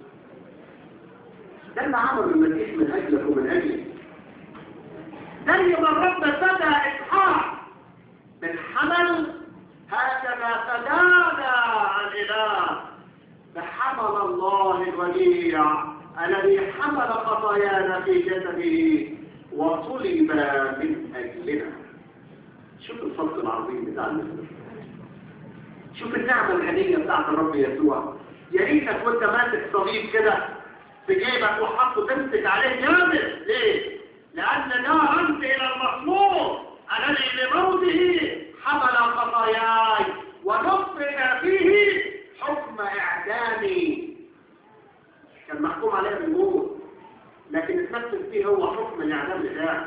ده اللي عمل المسيح من أجلك ومن أجلك زي ما الرب بدأ إسحاق بالحمل هكذا فدانا عن إله بحمل الله الوديع الذي حمل خطايانا في جسده وصلب من أجلنا شوف الفضل العظيم بتاع المسيح شوف النعمة الغنية بتاعت الرب يسوع يا ريتك وانت ماسك صليب كده في جيبك وحطه تمسك عليه جامد ليه؟ لأن ده رمز إلى المصموم الذي لموته حمل خطاياي ونفذ فيه حكم إعدامي كان محكوم عليه بالموت لكن اتنفذ فيه هو حكم الإعدام بتاعه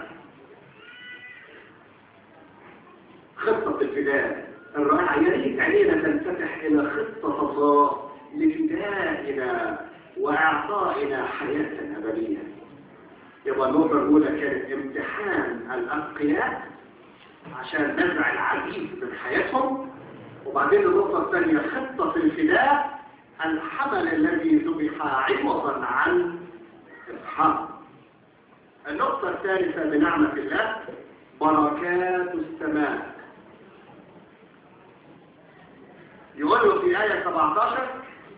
خطة الفداء الرائعة يا ريت علينا تنفتح إلى خطة الله لفدائنا وإعطائنا حياة أبدية يبقى النقطة الأولى كانت امتحان الأنقياء عشان نزرع العديد من حياتهم وبعدين النقطة الثانية خطة الفداء الحمل الذي ذبح عوضا عن إسحاق النقطة الثالثة بنعمة الله بركات السماء يقول في آية 17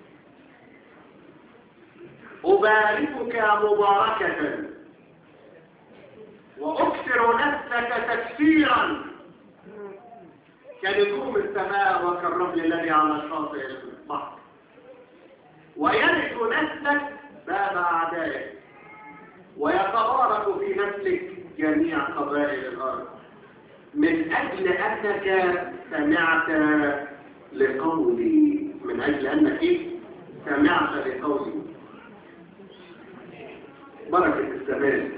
أباركك مباركة وأكثر نسلك تكثيرا كنجوم السماء وكالرمل الذي على شاطئ البحر ويرث نسلك باب أعدائك ويتبارك في نسلك جميع قبائل الأرض من أجل أنك سمعت لقولي من أجل أنك سمعت لقولي بركة السماء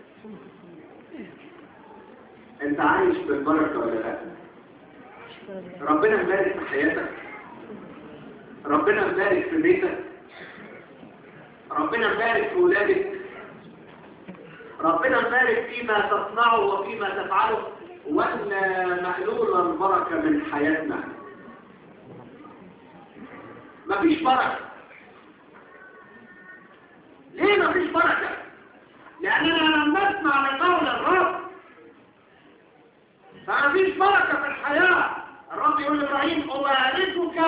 انت عايش بالبركة ولا لا ربنا مبارك في حياتك ربنا مبارك في بيتك ربنا مبارك في ولادك ربنا مبارك فيما تصنعه وفيما تفعله ولا مقلول البركة من حياتنا مفيش بركة ليه مفيش بركة لأننا لم نسمع لقول الرب فمفيش بركة في الحياة الرب يقول لإبراهيم أباركك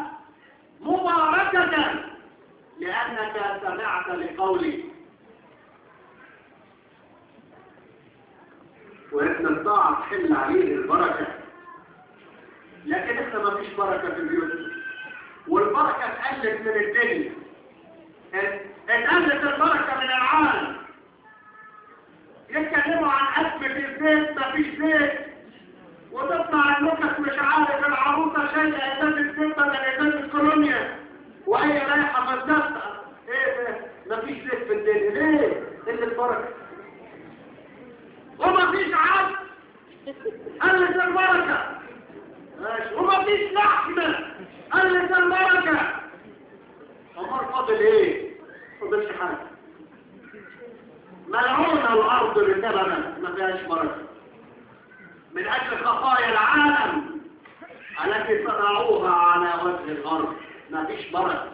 مباركة لأنك سمعت لقولي وإحنا الطاعة تحل عليه البركة لكن إحنا مفيش بركة في البيوت والبركة اتقلت من الدنيا اتقلت البركة من العالم يتكلموا عن أزمة الزيت مفيش زيت وتطلع النكت مش عارف العروسة شايلة إزازة زيت بدل إزازة كولونيا وهي رايحة مزدفة إيه ده؟ مفيش زيت في الدنيا ليه؟ إلا البركة ومفيش عدل قلت البركة ماشي ومفيش لحمة قلت البركة أمر فاضل إيه؟ فاضلش حاجة ملعونة الأرض بسببا ما فيهاش بركة من أجل خطايا العالم التي صنعوها على وجه الأرض ما فيش بركة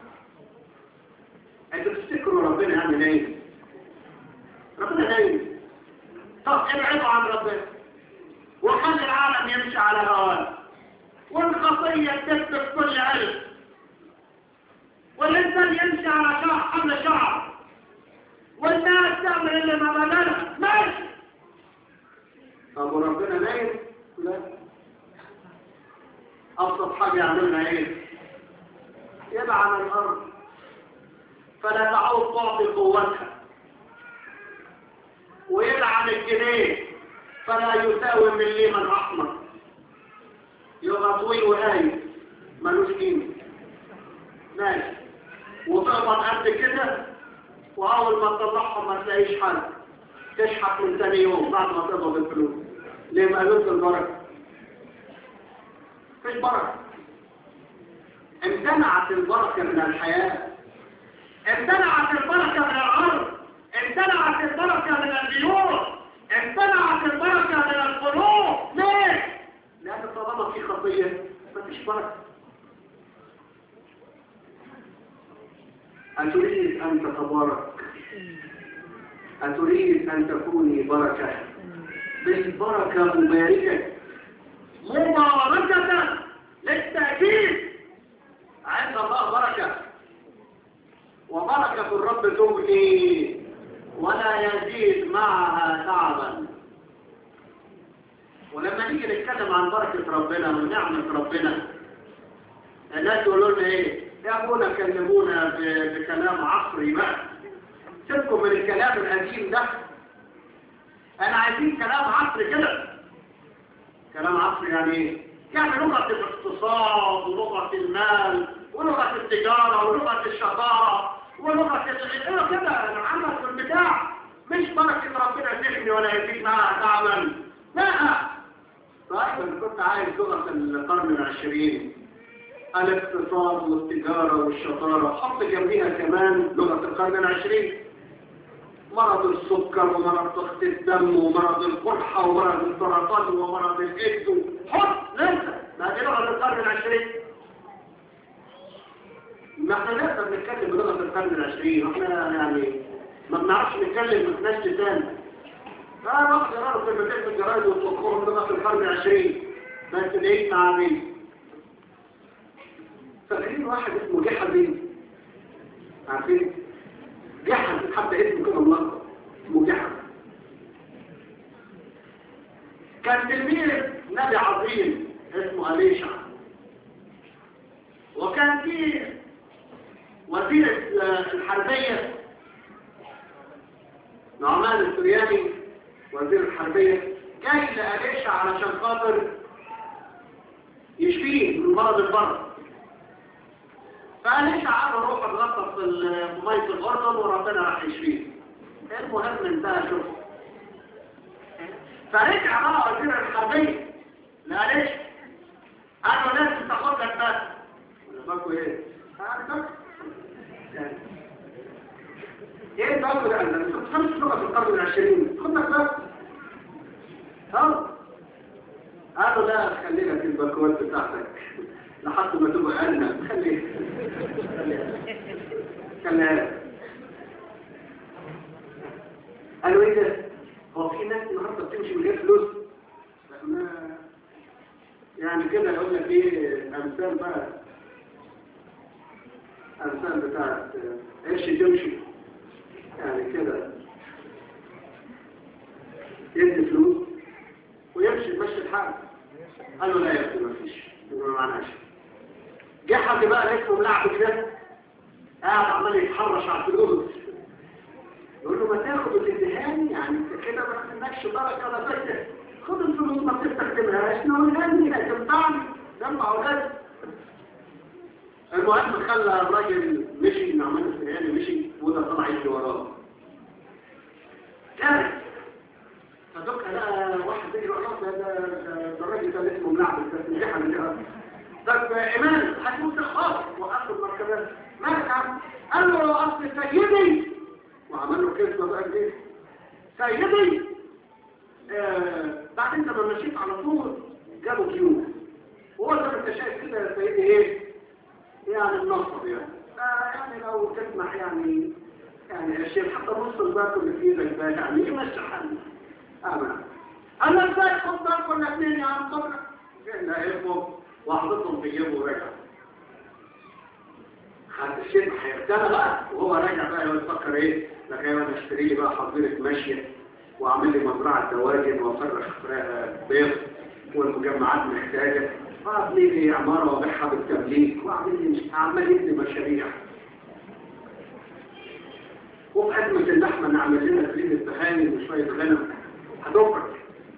أنتوا تفتكروا ربنا يعمل إيه؟ ربنا نايم طب ابعدوا عن ربنا وخلي العالم يمشي على هواه والخطية تكتب كل علم والإنسان يمشي على شعر حمل شعر والناس تعمل اللي ما بدلها ماشي طب وربنا نايم؟ لا أبسط حاجة يعملنا إيه؟ يلعن الأرض فلا تعود تعطي قوتها ويلعن الجنيه فلا يساوي مليما أحمر يبقى طويل وهاي ملوش قيمة ماشي وتقبض قد كده وأول ما تطلعهم ما تلاقيش حاجة تشحت من ثاني يوم بعد ما تقبض الفلوس ليه ما قلت البركة فيش بركة امتنعت البركة من الحياة امتنعت البركة من الأرض امتنعت البركة من البيوت امتنعت البركة من القلوب ليه أتريد أن تتبارك أتريد أن تكوني بركة بالبركة مباركة مباركة للتأكيد عند الله بركة وبركة الرب تغني ولا يزيد معها تعبا ولما نيجي نتكلم عن بركة ربنا ونعمة ربنا الناس يقولوا لنا ايه يا ابونا كلمونا ب- بكلام عصري بقى سيبكم من الكلام القديم ده انا عايزين كلام عصري كده كلام عصري يعني ايه يعني لغة الاقتصاد ولغة المال ولغة التجارة ولغة الشطارة ولغة ال- ايه كده العمل في البتاع مش بركة ربنا تحمي ولا يزيد معها تعبا لا طيب انا كنت عايز لغة القرن العشرين الاقتصاد والتجارة والشطارة حط جنبيها كمان لغة القرن العشرين مرض السكر ومرض ضغط الدم ومرض القرحة ومرض السرطان ومرض الايدز حط ننسى ما دي لغة القرن العشرين ما احنا نقدر نتكلم بلغة القرن العشرين احنا يعني ما بنعرفش نتكلم في ناس تاني اه واحد يقرأوا كلمتين في الجرايد وتطلقوهم لغة القرن العشرين بس لقيت مع مين فاكرين واحد اسمه جحدي عارفين جحد حتى اسمه كده الله اسمه جحد كان تلميذ نبي عظيم اسمه أليشع وكان في وزير الحربية نعمان السرياني وزير الحربية جاي لأليشع علشان خاطر يشفيه من مرض البرد فأليشع قال له روح اتغطى في ال- في مية الأردن وربنا راح يشفيه المهم انتهى شوف فرجع بقى وزير الحربية لأليشع قال له لازم تاخد لك بس بالكوا ايه؟ قال بس يعني ايه البلد ده؟ انا كنت خمس لغة في القرن العشرين خد لك بس ها؟ قالوا لا خلينا في الباكوات بتاعتك لحد ما تبقى أنا خليها خليها قالوا ايه ده؟ هو في ناس النهارده بتمشي من غير فلوس؟ ما يعني كده يقول لك ايه امثال بقى امثال بتاعت ايش تمشي يعني كده يدي فلوس ويمشي يمشي الحال قال له لا يا ابني مفيش ما معناش جه حد بقى لقيته ملعب كده قاعد عمال يتحرش على الفلوس يقول له ما تاخد الامتحان يعني انت كده ما عندكش بركه ولا فايده خد الفلوس ما بتستخدمهاش نقولها هتنفعني جمع اولاد المهم خلى الراجل مشي نعمان السرياني مشي وده طلع يجري وراه كارث فدك لقى واحد يجري وراه ده ده ده الراجل ده اللي اسمه ملعب ده نجح من ده طب ايمان هتموت خالص وقف المركبات مالك يا عم قال له اصل سيدي وعمل له كلمه بقى كده سيدي آه بعدين لما مشيت على طول جابوا كيوب وهو زي ما انت شايف كده يا سيدي ايه يعني النصر يعني آه يعني لو تسمح يعني يعني الشيء حتى نص الباكل اللي في ايدك ده يعني يمشي حالي انا انا ازاي خد بالكم الاثنين يا عم طبعا لا يفهم وحطتهم في جيبه ورجع حد الشيء هيرتاح بقى وهو راجع بقى يقعد يفكر ايه لك ايوه انا اشتري لي بقى حظيره ماشيه واعمل لي مزرعه دواجن وافرخ بيض والمجمعات محتاجه وابني لي عماره وابيعها بالتمليك واعمل لي مش اعمل لي مشاريع وفي أزمة اللحمة نعمل لنا سليم التهاني وشوية غنم هتفرق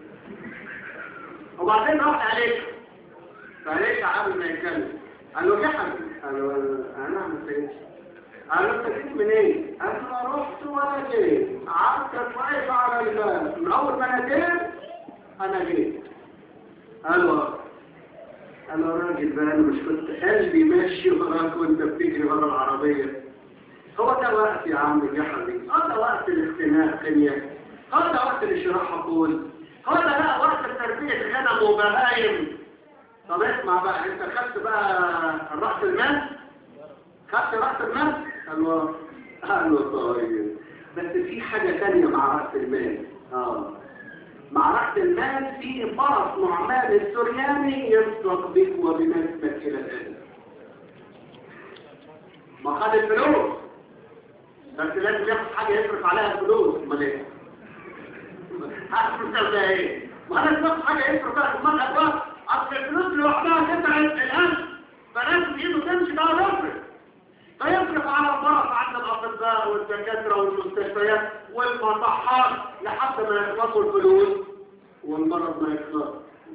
وبعدين راح عليك فعليك قبل ما يتكلم قال له يا حبيبي قال له انا ما سيدش قال له انت جيت منين؟ قال له انا رحت ولا جيت قعدت واقف على الباب من اول ما انا جيت انا جيت قال له قال له راجل بقى انا مش كنت قلبي ماشي وراك وانت بتجري ورا العربيه هو ده وقت يا عم الجحدي هذا وقت الاختناق كيمياء هذا وقت الشراح حقول هذا لا وقت تربية غنم وبهايم طب اسمع بقى انت خدت بقى رأس المال خدت رأس المال قال له قال له طيب بس في حاجة تانية مع رأس المال اه مع رأس المال في فرس نعمان السرياني يصدق بك وبنفسك إلى الآن ما خد الفلوس بس لازم ياخد حاجة يصرف عليها الفلوس امال ايه؟ هتصرف ده ايه؟ ما انا ياخد حاجة يصرف عليها امال الأبواب أصل الفلوس لوحدها تدفع الآن فلازم ايده تمشي بقى يصرف فيصرف على الضرف عند الأطباء والدكاترة والمستشفيات والمصحات لحد ما يخلصوا الفلوس والمرض ما يخلص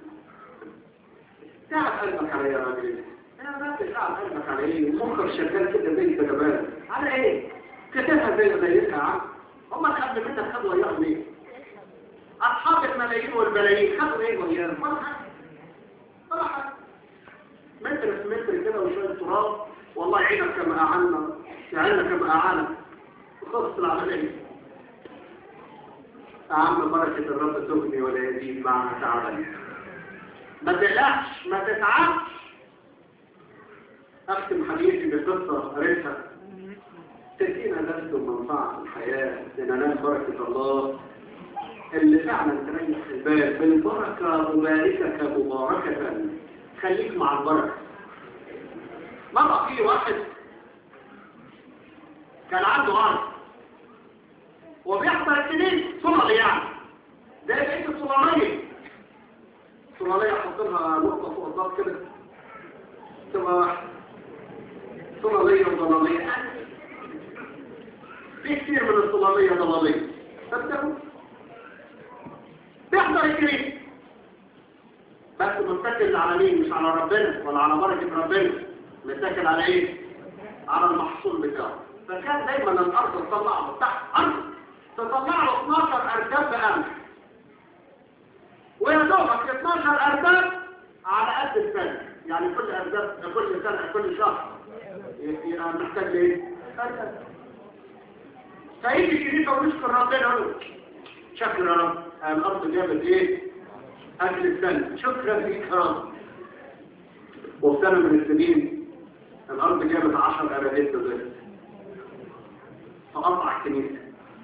تعب قلبك على يا راجل يا راجل تعب قلبك على ايه المخر شغال كده زي الجبال على ايه كتبها زي زيتها عم هم اللي قبل منك خدوا وياهم ايه اصحاب الملايين والبلايين خدوا ايه وياهم ولا حاجه ولا حاجه متر في متر كده وشويه تراب والله يعينك كما اعنا يعينك كما اعانك وخلص العمليه يا عم بركة الرب تغني ولا يزيد معنا تعبا ما تقلقش ما تتعبش أختم حديثي بقصة قريتها تدينا درس ومنفعة في الحياة لننال بركة الله اللي فعلا تريح البال بالبركة مباركك مباركة خليك مع البركة مرة في واحد كان عنده أرض وبيحصل سنين صلل يعني ده بقيت الصلالية الصلالية حط لها نقطة فوق الضغط كده تبقى واحدة صلالية وضلالية في كتير من الصلالية ضلالية تبدأوا بيحضر الكريم بس متكل على مين مش على ربنا ولا على بركة ربنا متكل على ايه على المحصول بتاعه فكان دايما الارض تطلع له تحت ارض تطلع له 12 ارداب بقمح ويا دوبك 12 ارداب على قد السنه يعني كل ارداب كل سنه كل شهر يبقى محتاج ايه أرداب. فيجي كريمه ويشكر ربنا يقول شكرا يا رب الارض جابت ايه اكل السنه شكرا ليك يا رب وفي سنه من السنين الارض جابت 10 ارداب تزيد فقطع الكنيسه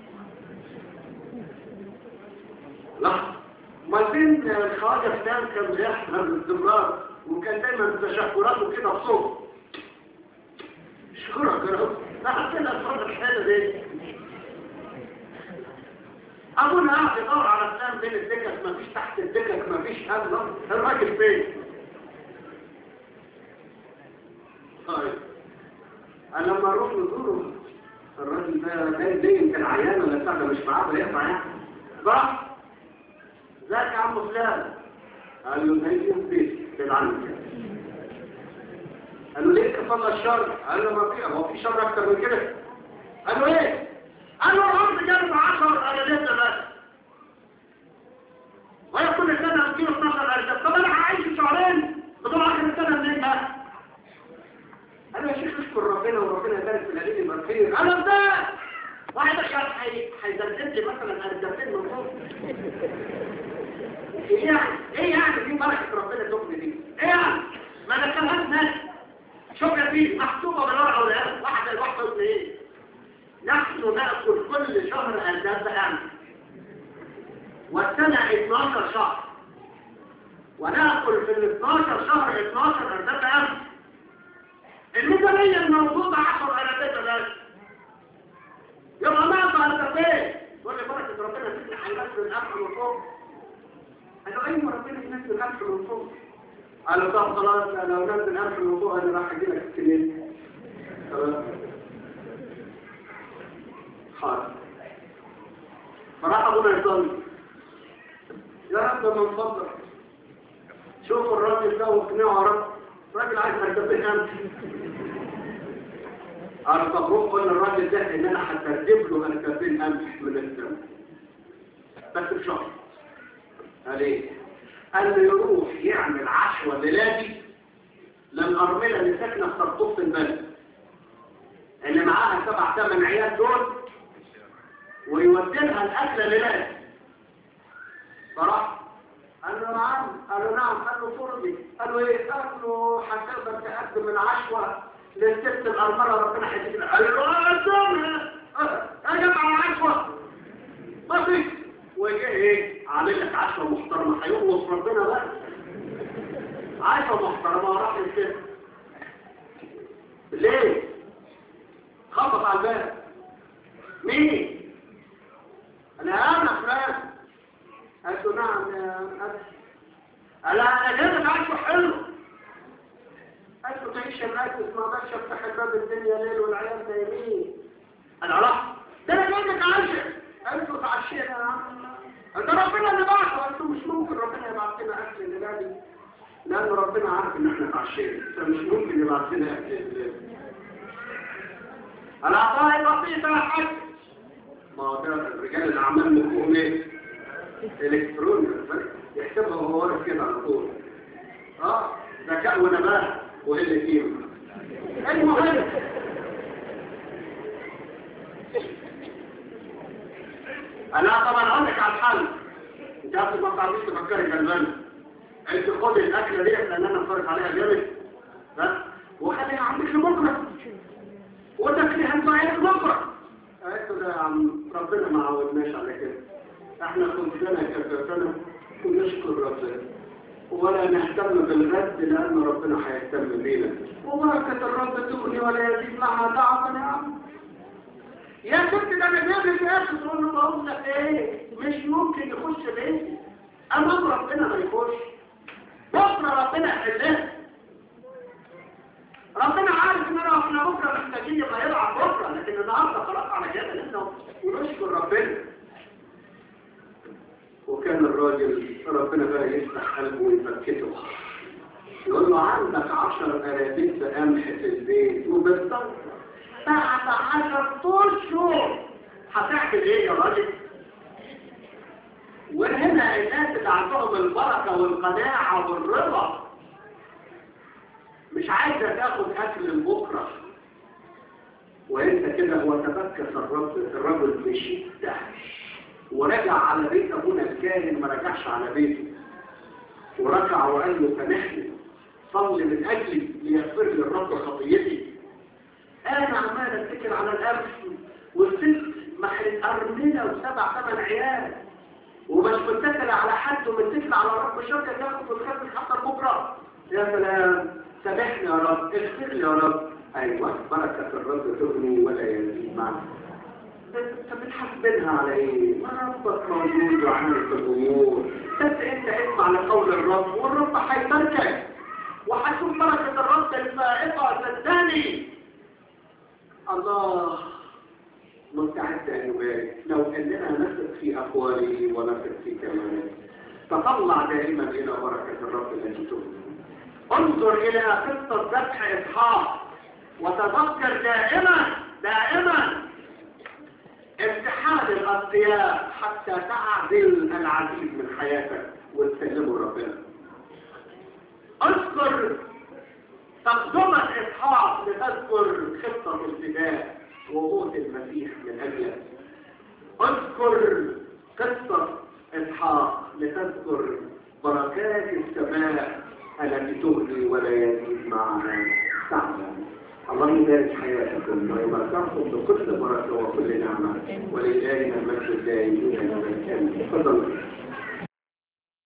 لحظة ما فين الخواجة فلان كان بيحضر باستمرار وكان دايما تشكراته كده بصوت اشكرك يا رب لحظة الأسرار الحالة دي أبونا قاعد يدور على فلان بين الدكك مفيش تحت الدكك مفيش هذا الراجل فين طيب أنا لما أروح نزوره الراجل ده جاي ليه يمكن عيان ولا بتاع ده مش معاه بيطلع يعني راح ذاك يا عم فلان قال له زي البيت بالعنك قال له ليه كفر الشر قال له ما في هو في شر اكتر من كده قال له ايه قال له الارض جابت 10 ارداب بس وهي كل سنه بتجيب 12 ارداب طب انا هعيش شهرين بدون اخر سنه منين بقى قال له يا شيخ اشكر ربنا وربنا يبارك في العيد يبقى خير انا ده واحد عشان هيزلزل لي مثلا اردابين من فوق ايه يعني ايه يعني دي بركه ربنا تغني دي ايه يعني ما دخلهاش ناس شكرا فيه محسوبه بالورقه والقلم واحده الواحده واثنين نحن ناكل كل شهر ارداب بقمح والسنه 12 شهر وناكل في ال 12 شهر 12 ارداب بقمح الميزانيه الموجوده 10 ارداب بس يبقى ما انت ايه تقول لي بركه ربنا تفتح هينزل القمح من فوق قال له ايوه ربنا ينزل القمح من فوق قال له طب خلاص لو نزل القمح من فوق انا راح اجي لك السنين خلاص حاضر فراح ابونا يصلي يا رب من فضلك شوف الراجل ده واقنعه يا رب الراجل عايز هيدبر قمح قال طب روح قول للراجل ده ان انا هترجم له مركبين قمح من السماء بس بشرط قال ايه قال له يروح يعمل عشوة ميلادي للأرملة اللي ساكنة في طرطوس البلد اللي معاها سبع ثمان عيال دول ويودي لها الأكلة ميلادي فراح قال له نعم قال له نعم قال له فرضي قال له ايه قال له هتقدر تقدم العشوة للست الأرملة ربنا هيجيب لها قال له قدمها انا جاب على عشوة ما في وجه ايه عامل لك عشوة محترمة هيخلص ربنا بقى عشوة محترمة وراح كده ليه خبط على الباب مين انا انا فلان قالت له نعم يا أبي قال لها انا جايبك عشوة حلو قالت له تعيش الناس ما اقدرش افتح الباب الدنيا ليل والعيال نايمين انا راح ده انا جايبك عشاء قالت له اتعشينا يا عم ده ربنا اللي بعته قالت له مش ممكن ربنا يبعت لنا اكل الليله دي لان ربنا عارف ان احنا اتعشينا فمش ممكن يبعت لنا اكل الليله العطاء بسيطه يا حاج ما هو ده الرجال الاعمال منهم ايه الكتروني يحسبها وهو واقف كده على طول اه ذكاء ونباه وقله قيمه المهم انا طبعا اقول لك على الحل انت عارف ما تعرفيش تفكري جلبان انت خد الاكله ديت لان انا اتفرج عليها جامد ها وخليها عندك لبكره وتاكليها انت عيالك بكره قالت له يا عم ربنا ما عودناش على كده احنا كلنا كفافنا ونشكر ربنا ولا نهتم بالغد لان ربنا هيهتم بينا وبركه الرب تغني ولا يزيد معها ضعفا يا عم يا ست ده انا جايب في اخر تقول له بقول لك ايه مش ممكن يخش بيتي امام ربنا ما يخش بكره ربنا يحلها ربنا عارف ان انا احنا بكره محتاجين يبقى يلعب بكره لكن النهارده خلاص على كده لانه ونشكر ربنا وكان الراجل ربنا بقى يفتح قلبه ويفكته يقول له عندك عشر أنابيب قمح في البيت وبالضبط بعد عشر اشهر هتعمل ايه يا راجل؟ وهنا الناس اللي عندهم البركة والقناعة والرضا مش عايزة تاخد أكل بكرة وانت كده هو تبكس الرب الرجل بشدة ورجع على بيت ابونا الكاهن ما رجعش على بيته ورجع وقال له سامحني صلي من اجلي ليغفر لي الرب خطيتي انا عمال اتكل على القمح والست محل ارمله وسبع ثمان عيال ومش متكل على حد ومتكل على رب شركه تاخد وتخفف حتى بكره يا سلام سامحني يا رب اغفر لي يا رب ايوه بركه الرب تغني ولا يزيد معك انت بتحاسبينها على ايه؟ ما ربك موجود وعامل الامور بس انت اسمع لقول الرب والرب هيباركك وهتشوف بركه الرب الفائقه صدقني الله مستعد ان يبارك لو اننا نثق في اقواله ونثق في كلامه تطلع دائما الى بركه الرب التي تغني انظر الى قصه ذبح اسحاق وتذكر دائما دائما امتحان الأطياء حتى تعزل العزيز من حياتك وتسلمه لربنا اذكر تقدمة إسحاق لتذكر خطة الفداء وموت المسيح من أجلك اذكر قصة إسحاق لتذكر بركات السماء التي تغني ولا يزيد معها تعلم الله يبارك حياتكم ويبارككم بكل بركة وكل نعمة ولله المجد الدائم إلى الأبد تفضلوا